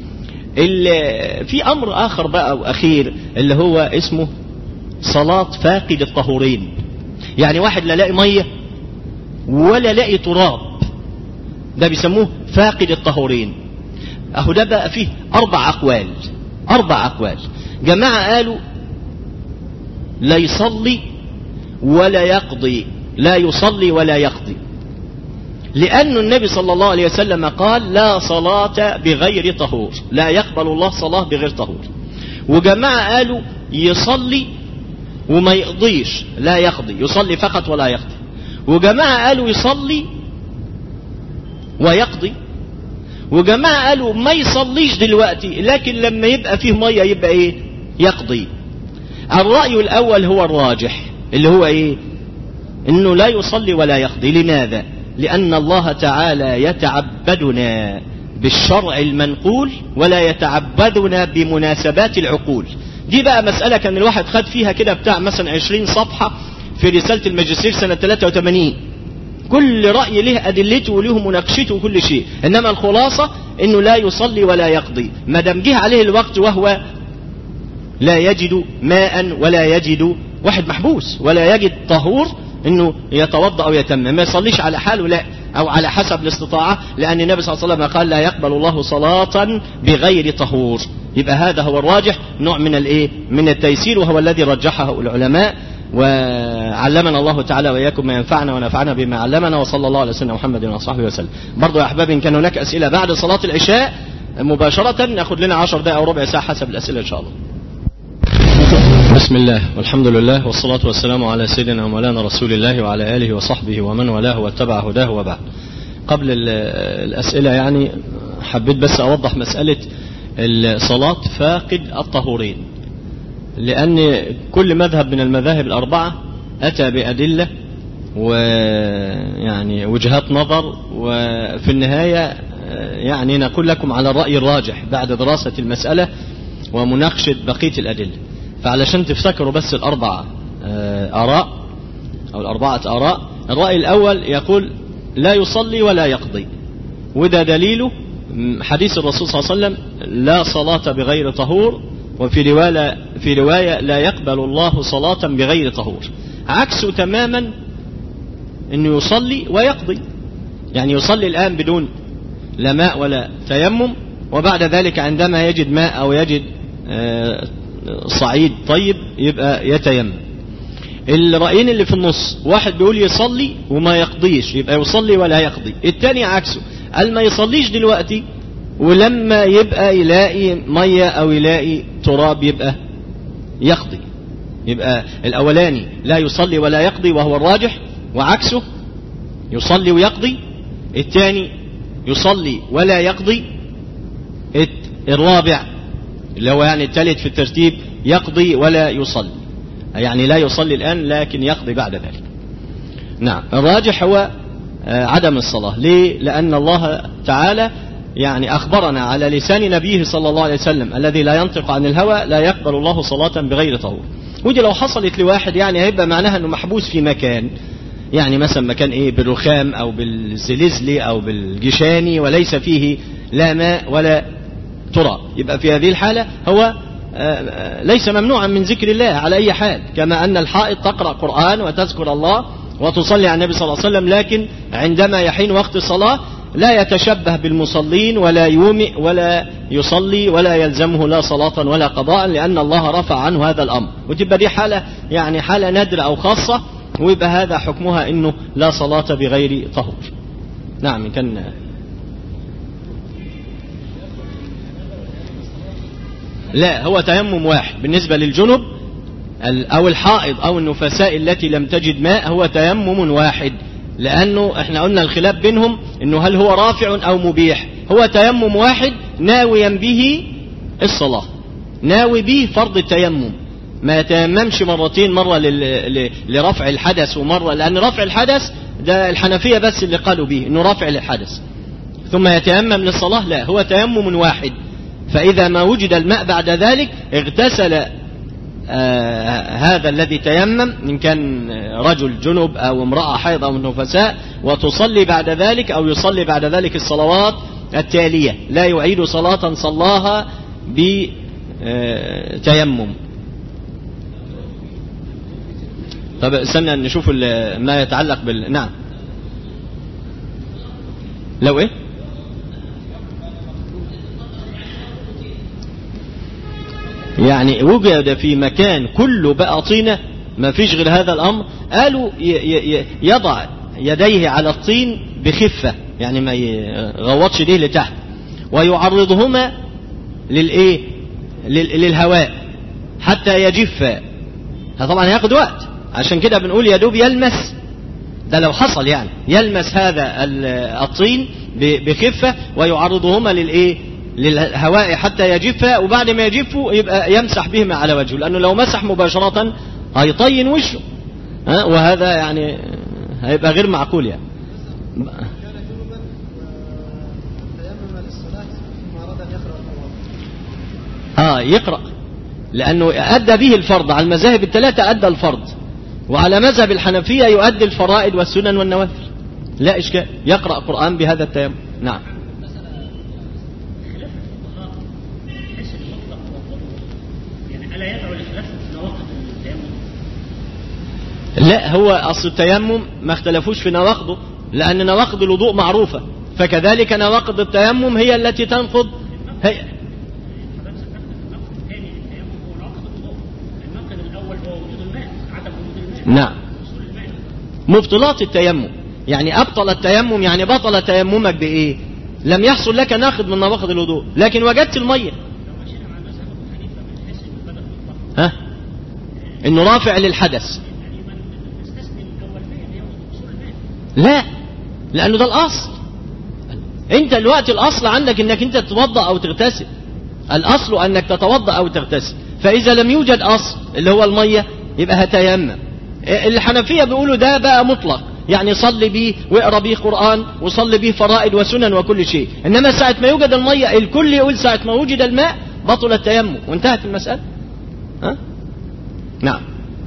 في امر اخر بقى واخير اللي هو اسمه صلاه فاقد الطهورين يعني واحد لا لاقي ميه ولا لاقي تراب ده بيسموه فاقد الطهورين اهو ده بقى فيه اربع اقوال اربع اقوال جماعه قالوا لا يصلي ولا يقضي لا يصلي ولا يقضي لأن النبي صلى الله عليه وسلم قال لا صلاة بغير طهور لا يقبل الله صلاة بغير طهور وجماعة قالوا يصلي وما يقضيش لا يقضي يصلي فقط ولا يقضي وجماعة قالوا يصلي ويقضي وجماعة قالوا ما يصليش دلوقتي لكن لما يبقى فيه مية يبقى ايه يقضي الرأي الأول هو الراجح اللي هو ايه انه لا يصلي ولا يقضي لماذا لأن الله تعالى يتعبدنا بالشرع المنقول ولا يتعبدنا بمناسبات العقول دي بقى مسألة كان الواحد خد فيها كده بتاع مثلا 20 صفحة في رسالة الماجستير سنة 83 كل رأي له أدلته وله مناقشته وكل شيء إنما الخلاصة إنه لا يصلي ولا يقضي ما دام جه عليه الوقت وهو لا يجد ماء ولا يجد واحد محبوس ولا يجد طهور انه يتوضا او يتمم ما يصليش على حاله لا او على حسب الاستطاعه لان النبي صلى الله عليه وسلم قال لا يقبل الله صلاه بغير طهور يبقى هذا هو الراجح نوع من الايه من التيسير وهو الذي رجحه العلماء وعلمنا الله تعالى واياكم ما ينفعنا ونفعنا بما علمنا وصلى الله على سيدنا محمد وصحبه وسلم برضو يا احبابي ان كان هناك اسئله بعد صلاه العشاء مباشره ناخد لنا 10 دقائق او ربع ساعه حسب الاسئله ان شاء الله بسم الله والحمد لله والصلاة والسلام على سيدنا ومولانا رسول الله وعلى آله وصحبه ومن والاه واتبع هداه وبعد قبل الأسئلة يعني حبيت بس أوضح مسألة الصلاة فاقد الطهورين لأن كل مذهب من المذاهب الأربعة أتى بأدلة ويعني وجهات نظر وفي النهاية يعني نقول لكم على الرأي الراجح بعد دراسة المسألة ومناقشة بقية الأدلة فعلشان تفتكروا بس الأربع آراء أو الأربعة آراء الرأي الأول يقول لا يصلي ولا يقضي وده دليله حديث الرسول صلى الله عليه وسلم لا صلاة بغير طهور وفي رواية, في رواية لا يقبل الله صلاة بغير طهور عكسه تماما انه يصلي ويقضي يعني يصلي الآن بدون لا ماء ولا تيمم وبعد ذلك عندما يجد ماء أو يجد صعيد طيب يبقى يتيمم الرأيين اللي في النص واحد بيقول يصلي وما يقضيش يبقى يصلي ولا يقضي التاني عكسه قال ما يصليش دلوقتي ولما يبقى يلاقي مية او يلاقي تراب يبقى يقضي يبقى الاولاني لا يصلي ولا يقضي وهو الراجح وعكسه يصلي ويقضي الثاني يصلي ولا يقضي الرابع اللي هو يعني الثالث في الترتيب يقضي ولا يصلي يعني لا يصلي الآن لكن يقضي بعد ذلك نعم الراجح هو عدم الصلاة ليه لأن الله تعالى يعني أخبرنا على لسان نبيه صلى الله عليه وسلم الذي لا ينطق عن الهوى لا يقبل الله صلاة بغير طهور ودي لو حصلت لواحد يعني هيبقى معناها أنه محبوس في مكان يعني مثلا مكان ايه بالرخام او بالزلزلي او بالجشاني وليس فيه لا ماء ولا تراب يبقى في هذه الحالة هو ليس ممنوعا من ذكر الله على أي حال كما أن الحائط تقرأ قرآن وتذكر الله وتصلي على النبي صلى الله عليه وسلم لكن عندما يحين وقت الصلاة لا يتشبه بالمصلين ولا يومئ ولا يصلي ولا يلزمه لا صلاة ولا قضاء لأن الله رفع عنه هذا الأمر وتبقى دي حالة يعني حالة نادرة أو خاصة ويبقى هذا حكمها أنه لا صلاة بغير طهور نعم كان لا هو تيمم واحد بالنسبة للجنب أو الحائض أو النفساء التي لم تجد ماء هو تيمم واحد لأنه احنا قلنا الخلاف بينهم انه هل هو رافع أو مبيح هو تيمم واحد ناويا به الصلاة ناوي به فرض التيمم ما يتيممش مرتين مرة لرفع الحدث ومرة لأن رفع الحدث ده الحنفية بس اللي قالوا به انه رافع للحدث ثم يتيمم للصلاة لا هو تيمم واحد فإذا ما وجد الماء بعد ذلك اغتسل آه هذا الذي تيمم إن كان رجل جنب أو امرأة حيض أو نفساء وتصلي بعد ذلك أو يصلي بعد ذلك الصلوات التالية لا يعيد صلاة صلاها بتيمم طب استنى نشوف ما يتعلق بال نعم لو ايه يعني وجد في مكان كله بقى طينة ما فيش غير هذا الأمر قالوا يضع يديه على الطين بخفة يعني ما يغوطش ايديه لتحت ويعرضهما للايه للهواء حتى يجف طبعا هياخد وقت عشان كده بنقول يا دوب يلمس ده لو حصل يعني يلمس هذا الطين بخفة ويعرضهما للايه للهواء حتى يجف وبعد ما يجفوا يبقى يمسح بهما على وجهه لأنه لو مسح مباشرة هيطين وشه ها وهذا يعني هيبقى غير معقول يعني اه يقرأ لأنه أدى به الفرض على المذاهب الثلاثة أدى الفرض وعلى مذهب الحنفية يؤدي الفرائض والسنن والنوافل لا إشكال يقرأ قرآن بهذا التيمم نعم لا هو أصل التيمم ما اختلفوش في نواقضه لأن نواقض الوضوء معروفة فكذلك نواقض التيمم هي التي تنقض هي نعم مبطلات التيمم يعني أبطل التيمم يعني بطل تيممك بإيه لم يحصل لك ناقض من نواقض الوضوء لكن وجدت المية ها انه رافع للحدث لا لانه ده الاصل انت الوقت الاصل عندك انك انت تتوضا او تغتسل الاصل انك تتوضا او تغتسل فاذا لم يوجد اصل اللي هو الميه يبقى هتيمم الحنفية بيقولوا ده بقى مطلق يعني صلي بيه واقرا بيه قرآن وصلي بيه فرائض وسنن وكل شيء إنما ساعة ما يوجد المية الكل يقول ساعة ما وجد الماء بطل التيمم وانتهت المسألة ها؟ نعم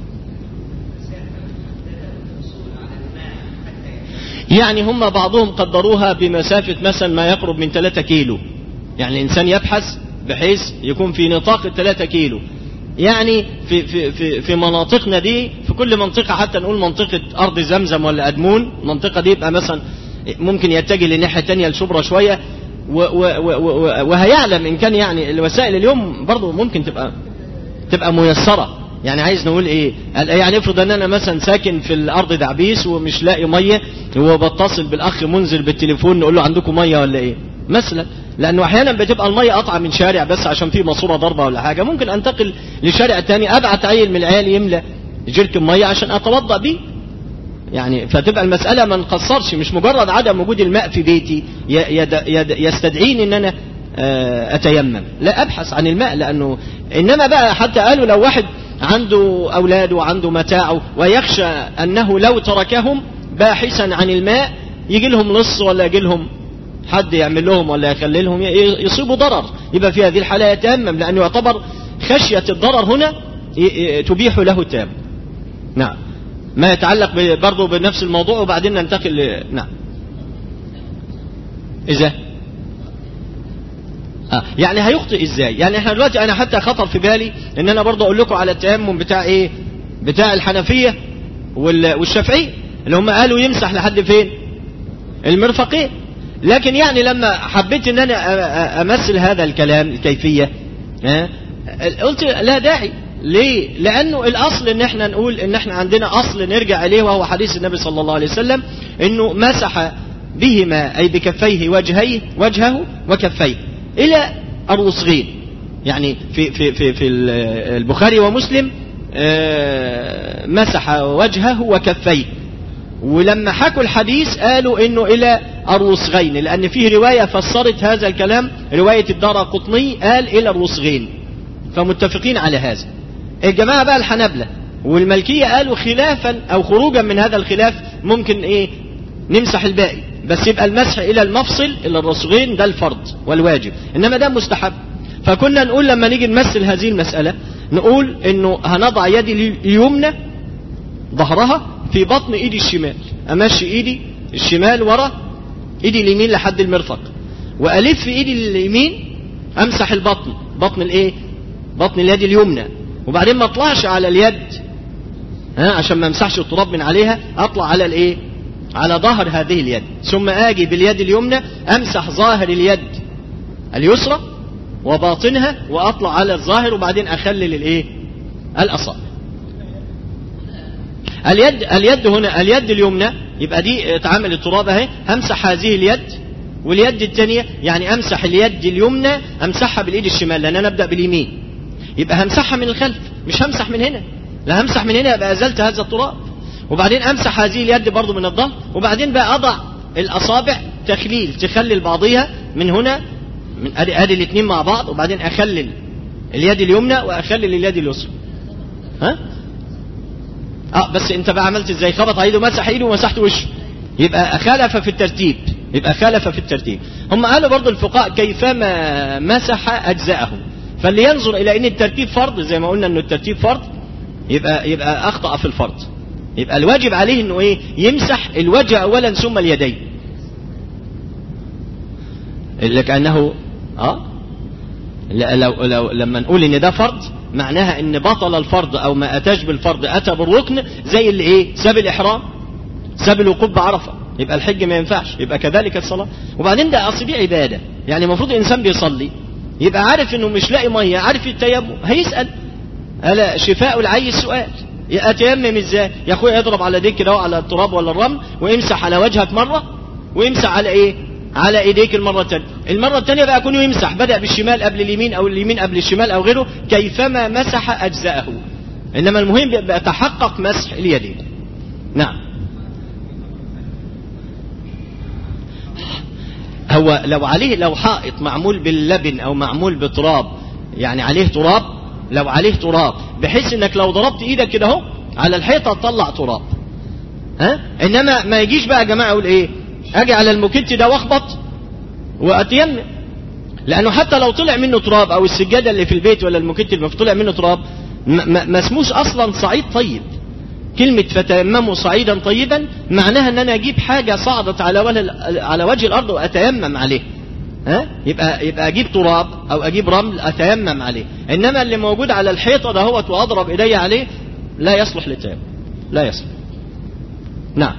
يعني هم بعضهم قدروها بمسافة مثلا ما يقرب من 3 كيلو يعني الإنسان يبحث بحيث يكون في نطاق ال 3 كيلو يعني في, في, في, في مناطقنا دي في كل منطقة حتى نقول منطقة أرض زمزم ولا أدمون المنطقة دي يبقى مثلا ممكن يتجه للناحية الثانية لشبرا شوية و و و وهيعلم إن كان يعني الوسائل اليوم برضه ممكن تبقى تبقى ميسرة يعني عايز نقول ايه يعني افرض ان انا مثلا ساكن في الارض دعبيس ومش لاقي ميه وبتصل بالاخ منزل بالتليفون نقول له عندكم ميه ولا ايه مثلا لانه احيانا بتبقى الميه قطعه من شارع بس عشان في ماسوره ضربه ولا حاجه ممكن انتقل لشارع تاني ابعت عيل من العيال يملى جركن ميه عشان اتوضا بيه يعني فتبقى المسألة ما نقصرش مش مجرد عدم وجود الماء في بيتي يد يد يستدعيني ان انا اتيمم لا ابحث عن الماء لانه انما بقى حتى قالوا لو واحد عنده أولاد وعنده متاعه ويخشى أنه لو تركهم باحثا عن الماء يجي لهم لص ولا يجي لهم حد يعمل لهم ولا يخلي لهم يصيبوا ضرر يبقى في هذه الحالة يتيمم لأنه يعتبر خشية الضرر هنا تبيح له التيمم نعم ما يتعلق برضه بنفس الموضوع وبعدين ننتقل ل... نعم إذا آه. يعني هيخطئ ازاي يعني احنا دلوقتي انا حتى خطر في بالي ان انا برضه اقول لكم على التيمم بتاع ايه بتاع الحنفيه والشافعيه اللي هم قالوا يمسح لحد فين المرفقين لكن يعني لما حبيت ان انا امثل هذا الكلام الكيفيه ها قلت لا داعي ليه لانه الاصل ان احنا نقول ان احنا عندنا اصل نرجع اليه وهو حديث النبي صلى الله عليه وسلم انه مسح بهما اي بكفيه وجهيه وجهه وكفيه الى الرسغين يعني في في في في البخاري ومسلم مسح وجهه وكفيه ولما حكوا الحديث قالوا انه الى الرسغين لان فيه روايه فسرت هذا الكلام روايه الدار قطني قال الى الرسغين فمتفقين على هذا الجماعه بقى الحنابله والملكيه قالوا خلافا او خروجا من هذا الخلاف ممكن ايه نمسح الباقي بس يبقى المسح الى المفصل الى الرسغين ده الفرض والواجب انما ده مستحب فكنا نقول لما نيجي نمثل هذه المسألة نقول انه هنضع يدي اليمنى ظهرها في بطن ايدي الشمال امشي ايدي الشمال ورا ايدي اليمين لحد المرفق والف ايدي اليمين امسح البطن بطن الايه بطن اليد اليمنى وبعدين ما اطلعش على اليد ها عشان ما امسحش التراب من عليها اطلع على الايه على ظهر هذه اليد ثم اجي باليد اليمنى امسح ظاهر اليد اليسرى وباطنها واطلع على الظاهر وبعدين اخلل الايه الاصابع اليد اليد هنا اليد اليمنى يبقى دي اتعامل التراب اهي همسح هذه اليد واليد الثانيه يعني امسح اليد اليمنى امسحها بالايد الشمال لان انا ابدا باليمين يبقى همسحها من الخلف مش همسح من هنا لا همسح من هنا يبقى ازلت هذا التراب وبعدين امسح هذه اليد برضو من الظهر وبعدين بقى اضع الاصابع تخليل تخلل بعضيها من هنا من ادي ادي الاثنين مع بعض وبعدين اخلل اليد اليمنى واخلل اليد اليسرى ها اه بس انت بقى عملت ازاي خبط ايده مسح ايده ومسحت وشه يبقى خالف في الترتيب يبقى خالف في الترتيب هم قالوا برضو الفقهاء كيفما مسح اجزاءه فاللي ينظر الى ان الترتيب فرض زي ما قلنا انه الترتيب فرض يبقى يبقى اخطا في الفرض يبقى الواجب عليه انه ايه يمسح الوجه اولا ثم اليدين لكأنه اه لو لو لما نقول ان ده فرض معناها ان بطل الفرض او ما اتاش بالفرض اتى بالركن زي اللي ايه ساب الاحرام ساب الوقوف بعرفه يبقى الحج ما ينفعش يبقى كذلك الصلاه وبعدين ده اصل دي عباده يعني المفروض الانسان بيصلي يبقى عارف انه مش لاقي ميه عارف التيمم هيسال الا شفاء العي السؤال اتيمم ازاي يا اخويا اضرب على ديك كده على التراب ولا الرمل وامسح على وجهك مره وامسح على ايه على ايديك المرة الثانية المرة الثانية بقى يكون يمسح بدأ بالشمال قبل اليمين او اليمين قبل الشمال او غيره كيفما مسح اجزاءه انما المهم بقى تحقق مسح اليدين نعم هو لو عليه لو حائط معمول باللبن او معمول بتراب يعني عليه تراب لو عليه تراب بحيث انك لو ضربت ايدك كده اهو على الحيطة تطلع تراب ها انما ما يجيش بقى يا جماعة اقول ايه اجي على الموكيت ده واخبط واتيمم لانه حتى لو طلع منه تراب او السجادة اللي في البيت ولا الموكيت اللي طلع منه تراب ما اسموش اصلا صعيد طيب كلمة فتيمموا صعيدا طيبا معناها ان انا اجيب حاجة صعدت على وجه على وجه الارض واتيمم عليه ها يبقى يبقى اجيب تراب او اجيب رمل اتيمم عليه انما اللي موجود على الحيطه دهوت واضرب ايدي عليه لا يصلح للتيمم لا يصلح نعم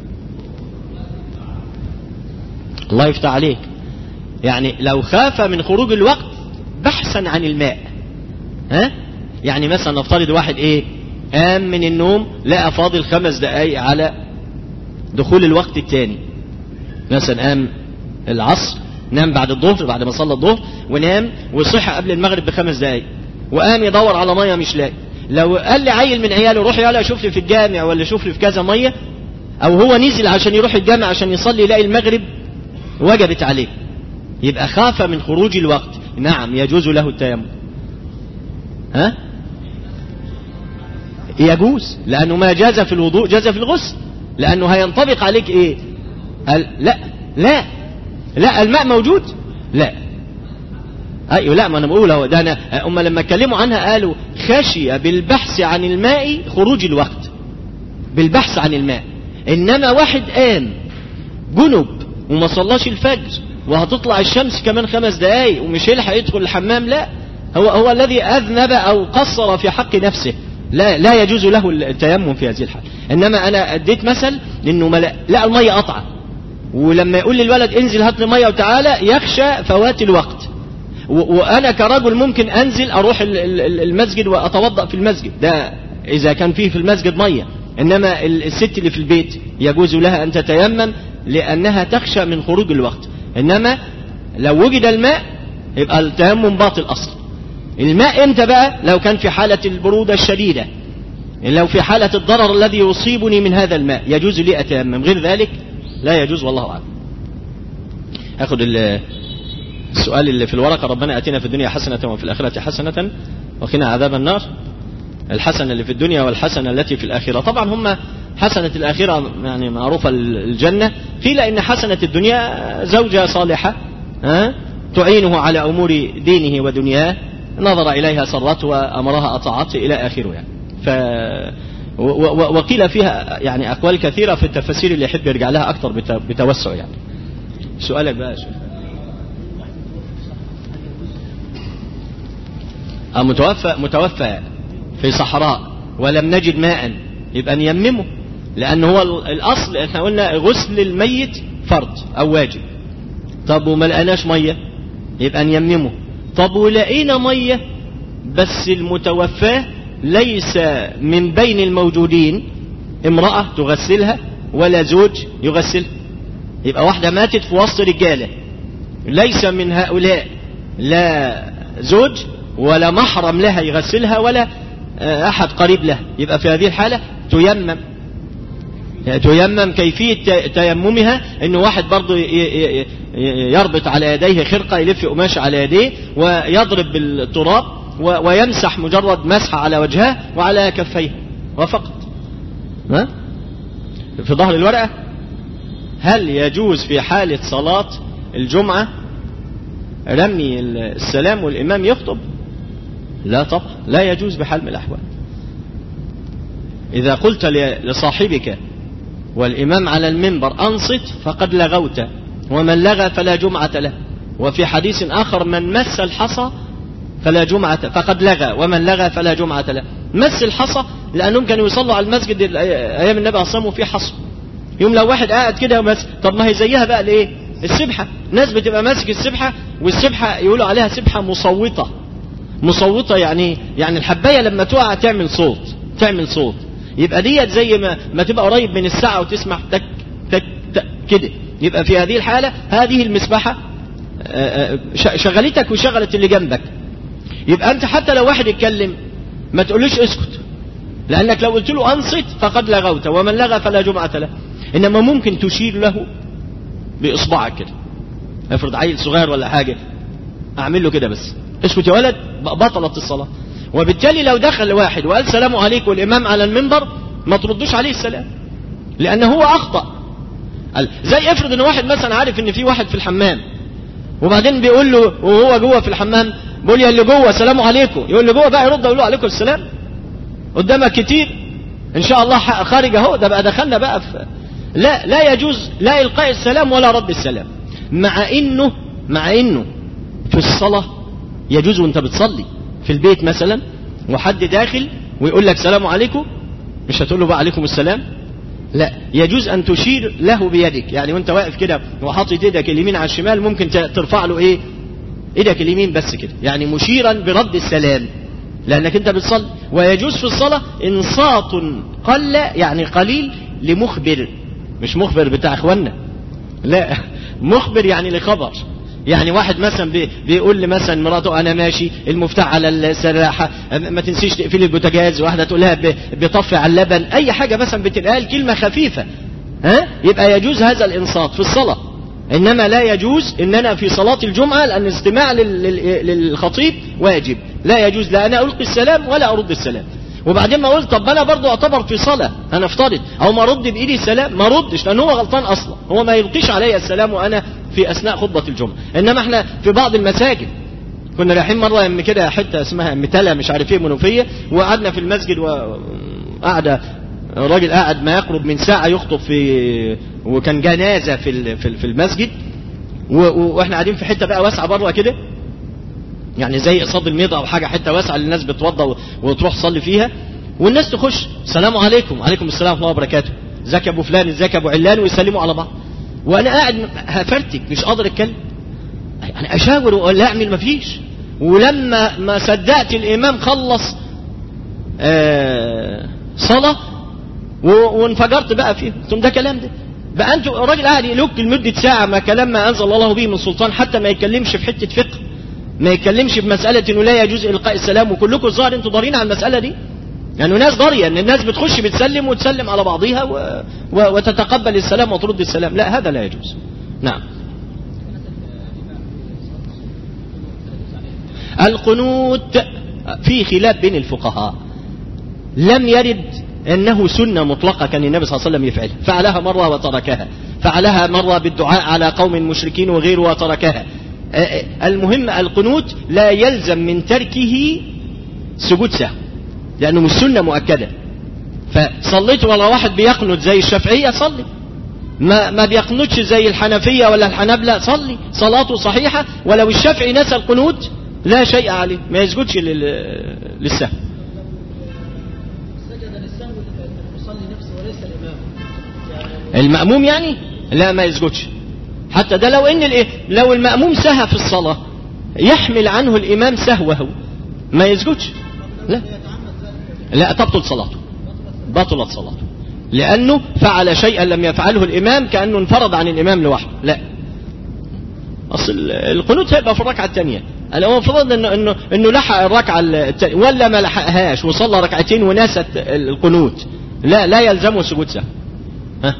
الله يفتح عليك يعني لو خاف من خروج الوقت بحثا عن الماء ها يعني مثلا نفترض واحد ايه قام من النوم لقى فاضل خمس دقايق على دخول الوقت الثاني مثلا قام العصر نام بعد الظهر بعد ما صلى الظهر ونام وصحى قبل المغرب بخمس دقايق وقام يدور على ميه مش لاقي لو قال لي عيل من عياله روح يلا شوف لي في الجامع ولا شوف لي في كذا ميه او هو نزل عشان يروح الجامع عشان يصلي يلاقي المغرب وجبت عليه يبقى خاف من خروج الوقت نعم يجوز له التيمم ها يجوز لانه ما جاز في الوضوء جاز في الغسل لانه هينطبق عليك ايه قال لا لا لا الماء موجود لا ايوه لا ما انا بقول اهو ده انا هم لما اتكلموا عنها قالوا خشي بالبحث عن الماء خروج الوقت بالبحث عن الماء انما واحد قام جنب وما صلاش الفجر وهتطلع الشمس كمان خمس دقايق ومش هيلحق يدخل الحمام لا هو هو الذي اذنب او قصر في حق نفسه لا لا يجوز له التيمم في هذه الحاله انما انا اديت مثل انه ملا لا الميه قطعه ولما يقول للولد انزل هات لي ميه وتعالى يخشى فوات الوقت وانا كرجل ممكن انزل اروح المسجد واتوضا في المسجد ده اذا كان فيه في المسجد ميه انما الست اللي في البيت يجوز لها ان تتيمم لانها تخشى من خروج الوقت انما لو وجد الماء يبقى التيمم باطل اصلا الماء امتى بقى لو كان في حالة البرودة الشديدة لو في حالة الضرر الذي يصيبني من هذا الماء يجوز لي أتيمم غير ذلك لا يجوز والله أعلم أخذ السؤال اللي في الورقة ربنا أتينا في الدنيا حسنة وفي الآخرة حسنة وقنا عذاب النار الحسنة اللي في الدنيا والحسنة التي في الآخرة طبعا هم حسنة الآخرة يعني معروفة الجنة قيل إن حسنة الدنيا زوجة صالحة ها تعينه على أمور دينه ودنياه نظر إليها سرته وأمرها أطاعته إلى آخره يعني ف وقيل فيها يعني أقوال كثيرة في التفاسير اللي يحب يرجع لها أكثر بتوسع يعني سؤالك بقى شيخ متوفى متوفى في صحراء ولم نجد ماء يبقى نيممه لأن هو الأصل احنا قلنا غسل الميت فرض أو واجب طب وما لقيناش مية يبقى نيممه طب ولقينا مية بس المتوفاة ليس من بين الموجودين امرأة تغسلها ولا زوج يغسلها يبقى واحدة ماتت في وسط رجالة ليس من هؤلاء لا زوج ولا محرم لها يغسلها ولا أحد قريب لها يبقى في هذه الحالة تيمم تيمم كيفية تيممها انه واحد برضه يربط على يديه خرقة يلف قماش على يديه ويضرب بالتراب ويمسح مجرد مسح على وجهه وعلى كفيه وفقط ها؟ في ظهر الورقة هل يجوز في حالة صلاة الجمعة رمي السلام والإمام يخطب لا طبعا لا يجوز بحال من الأحوال إذا قلت لصاحبك والإمام على المنبر أنصت فقد لغوت ومن لغى فلا جمعة له وفي حديث آخر من مس الحصى فلا جمعة فقد لغى ومن لغى فلا جمعة له مس الحصى لأنهم كانوا يصلوا على المسجد أيام النبي أصلا فيه حصى يوم لو واحد قاعد كده ومس طب ما هي زيها بقى لإيه السبحة ناس بتبقى ماسك السبحة والسبحة يقولوا عليها سبحة مصوتة مصوتة يعني يعني الحباية لما تقع تعمل صوت تعمل صوت يبقى ديت زي ما ما تبقى قريب من الساعة وتسمع تك تك تك كده يبقى في هذه الحالة هذه المسبحة شغلتك وشغلت اللي جنبك يبقى انت حتى لو واحد يتكلم ما تقولوش اسكت لانك لو قلت له انصت فقد لغوت ومن لغى فلا جمعة له انما ممكن تشير له باصبعك كده افرض عيل صغير ولا حاجة اعمل له كده بس اسكت يا ولد بطلت الصلاة وبالتالي لو دخل واحد وقال سلام عليكم والإمام على المنبر ما تردوش عليه السلام لأنه هو أخطأ زي افرض ان واحد مثلا عارف ان في واحد في الحمام وبعدين بيقول له وهو جوه في الحمام بيقول يا اللي جوه سلام عليكم يقول اللي جوه بقى يرد يقول له عليكم السلام قدامك كتير ان شاء الله خارج اهو ده بقى دخلنا بقى في لا لا يجوز لا القاء السلام ولا رد السلام مع انه مع انه في الصلاه يجوز وانت بتصلي في البيت مثلا وحد داخل ويقول لك سلام عليكم مش هتقول له بقى عليكم السلام لا يجوز ان تشير له بيدك يعني وانت واقف كده وحاطط ايدك اليمين على الشمال ممكن ترفع له ايه ايدك اليمين بس كده يعني مشيرا برد السلام لانك انت بتصلي ويجوز في الصلاه انصات قل يعني قليل لمخبر مش مخبر بتاع اخواننا لا مخبر يعني لخبر يعني واحد مثلا بي بيقول لي مثلا مراته انا ماشي المفتاح على السراحه ما تنسيش تقفلي البوتاجاز واحده تقول لها بيطفي على اللبن اي حاجه مثلا بتتقال كلمه خفيفه ها يبقى يجوز هذا الانصات في الصلاه انما لا يجوز ان انا في صلاه الجمعه لان الاستماع للخطيب واجب لا يجوز لا انا القي السلام ولا ارد السلام وبعدين ما قلت طب انا برضو اعتبر في صلاة انا افترض او ما ارد بايدي السلام ما ردش لان هو غلطان اصلا هو ما يلقيش علي السلام وانا في اثناء خطبة الجمعة انما احنا في بعض المساجد كنا رايحين مرة ام كده حتة اسمها ام تلا مش عارف ايه منوفية وقعدنا في المسجد وقعد الراجل قاعد ما يقرب من ساعة يخطب في وكان جنازة في في المسجد واحنا قاعدين في حتة بقى واسعة بره كده يعني زي قصاد الميضة او حاجة حتة واسعة اللي الناس بتوضى وتروح تصلي فيها والناس تخش السلام عليكم عليكم السلام ورحمة الله وبركاته ازيك يا ابو فلان ازيك يا ابو علان ويسلموا على بعض وانا قاعد هفرتك مش قادر اتكلم يعني اشاور ولا اعمل مفيش ولما ما صدقت الامام خلص آه صلاة وانفجرت بقى فيه ثم ده كلام ده بقى انتوا الراجل قاعد يلوك لمدة ساعة ما كلام ما انزل الله به من سلطان حتى ما يتكلمش في حتة فقه ما يتكلمش في مسألة انه لا يجوز القاء السلام وكلكم الظاهر انتوا ضارين على المسألة دي يعني ناس ضارية ان الناس بتخش بتسلم وتسلم على بعضها و... و... وتتقبل السلام وترد السلام لا هذا لا يجوز نعم القنوت في خلاف بين الفقهاء لم يرد انه سنة مطلقة كان النبي صلى الله عليه وسلم يفعلها فعلها مرة وتركها فعلها مرة بالدعاء على قوم مشركين وغيره وتركها المهم القنوت لا يلزم من تركه سجود سهو لأنه مش سنة مؤكدة فصليت ولا واحد بيقنت زي الشافعية صلي ما ما بيقنتش زي الحنفية ولا الحنابلة صلي صلاته صحيحة ولو الشافعي نسى القنوت لا شيء عليه ما يسجدش للسهو المأموم يعني لا ما يسجدش حتى ده لو ان الايه لو المأموم سهى في الصلاة يحمل عنه الإمام سهوه ما يسجدش لا لا تبطل صلاته بطلت صلاته لأنه فعل شيئا لم يفعله الإمام كأنه انفرد عن الإمام لوحده لا أصل القنوت هيبقى في الركعة الثانية لو فرض انه انه انه لحق الركعه التانية ولا ما لحقهاش وصلى ركعتين ونست القنوت لا لا يلزمه سجود سهو ها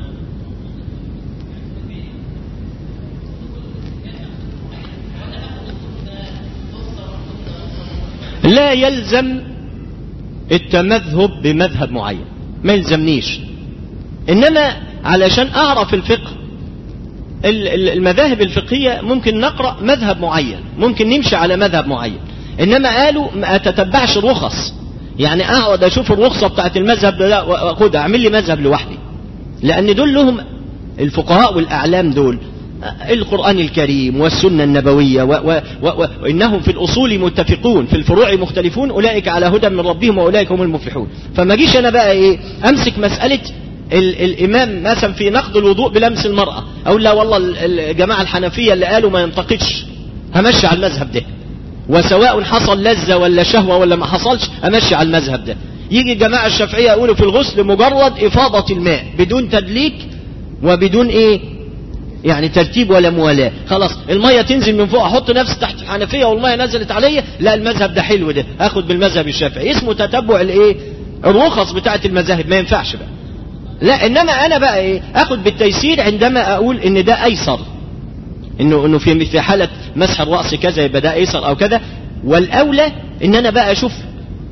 لا يلزم التمذهب بمذهب معين ما يلزمنيش انما علشان اعرف الفقه المذاهب الفقهية ممكن نقرأ مذهب معين ممكن نمشي على مذهب معين انما قالوا ما تتبعش رخص يعني اقعد اشوف الرخصة بتاعت المذهب ده واخدها اعمل لي مذهب لوحدي لان دول لهم الفقهاء والاعلام دول القرآن الكريم والسنة النبوية و و و وإنهم في الأصول متفقون في الفروع مختلفون أولئك على هدى من ربهم وأولئك هم المفلحون فما جيش أنا بقى إيه أمسك مسألة ال الإمام مثلا في نقض الوضوء بلمس المرأة أو لا والله الجماعة الحنفية اللي قالوا ما ينتقدش همشي على المذهب ده وسواء حصل لذة ولا شهوة ولا ما حصلش امشي على المذهب ده يجي الجماعة الشافعية يقولوا في الغسل مجرد إفاضة الماء بدون تدليك وبدون إيه يعني ترتيب ولا موالاة خلاص المية تنزل من فوق احط نفسي تحت الحنفية والمية نزلت عليا لا المذهب ده حلو ده اخد بالمذهب الشافعي اسمه تتبع الايه الرخص بتاعت المذاهب ما ينفعش بقى لا انما انا بقى ايه اخد بالتيسير عندما اقول ان ده ايسر انه انه في في حالة مسح الرأس كذا يبقى ده ايسر او كذا والاولى ان انا بقى اشوف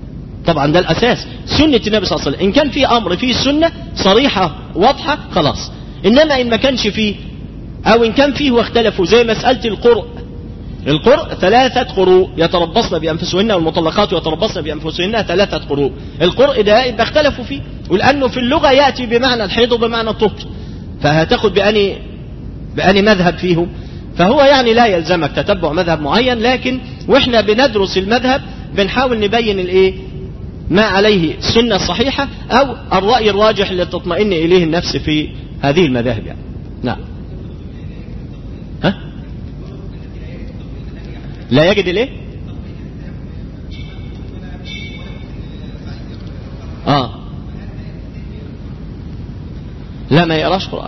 طبعا ده الاساس سنه النبي صلى الله عليه وسلم ان كان في امر فيه سنه صريحه واضحه خلاص انما ان ما كانش فيه او ان كان فيه واختلفوا زي مساله القرء القرء ثلاثة قروء يتربصن بأنفسهن والمطلقات يتربصن بأنفسهن ثلاثة قروء القرء ده يبقى اختلفوا فيه ولأنه في اللغة يأتي بمعنى الحيض وبمعنى الطهر فهتاخد بأني بأني مذهب فيهم فهو يعني لا يلزمك تتبع مذهب معين لكن واحنا بندرس المذهب بنحاول نبين الايه ما عليه السنة الصحيحة او الرأي الراجح اللي تطمئن اليه النفس في هذه المذاهب يعني نعم ها لا يجد الايه اه لا ما يقراش قرآن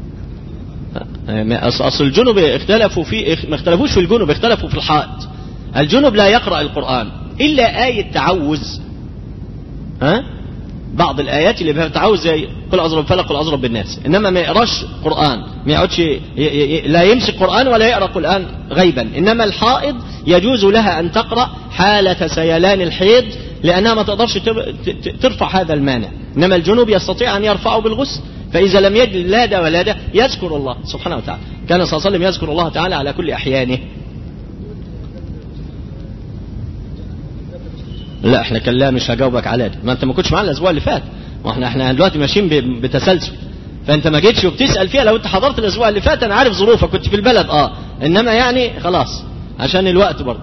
اصل الجنب اختلفوا في ما اختلفوش في الجنب اختلفوا في الحائط الجنب لا يقرأ القرآن إلا آية تعوذ ها بعض الآيات اللي فيها تعوذ زي قل أعوذ بالفلق قل أعوذ بالناس إنما ما يقراش قرآن ما يقعدش ي... ي... لا يمسك قرآن ولا يقرأ قرآن غيبا إنما الحائض يجوز لها أن تقرأ حالة سيلان الحيض لأنها ما تقدرش ترفع هذا المانع إنما الجنوب يستطيع أن يرفعه بالغسل فإذا لم يجد لا ده ولا ده يذكر الله سبحانه وتعالى كان صلى الله عليه وسلم يذكر الله تعالى على كل أحيانه لا احنا كان لا مش هجاوبك على ده ما انت ما كنتش معانا الاسبوع اللي فات واحنا احنا دلوقتي ماشيين بتسلسل فانت ما جيتش وبتسال فيها لو انت حضرت الاسبوع اللي فات انا عارف ظروفك كنت في البلد اه انما يعني خلاص عشان الوقت برضه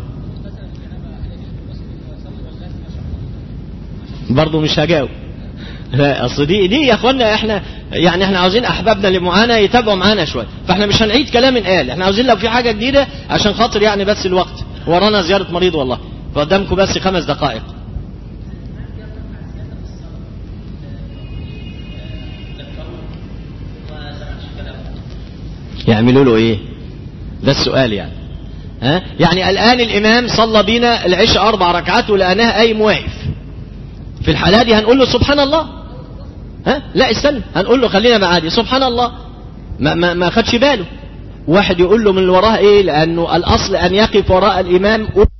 برضه مش هجاوب لا اصل دي دي يا اخوانا احنا يعني احنا عاوزين احبابنا اللي معانا يتابعوا معانا شويه فاحنا مش هنعيد كلام قال احنا عاوزين لو في حاجه جديده عشان خاطر يعني بس الوقت ورانا زياره مريض والله فقدامكم بس خمس دقائق يعملوا له ايه ده السؤال يعني ها يعني الان الامام صلى بينا العشاء اربع ركعات ولقيناه قايم واقف في الحالة دي هنقول له سبحان الله ها لا استنى هنقول له خلينا معادي سبحان الله ما ما ما خدش باله واحد يقول له من وراه ايه لانه الاصل ان يقف وراء الامام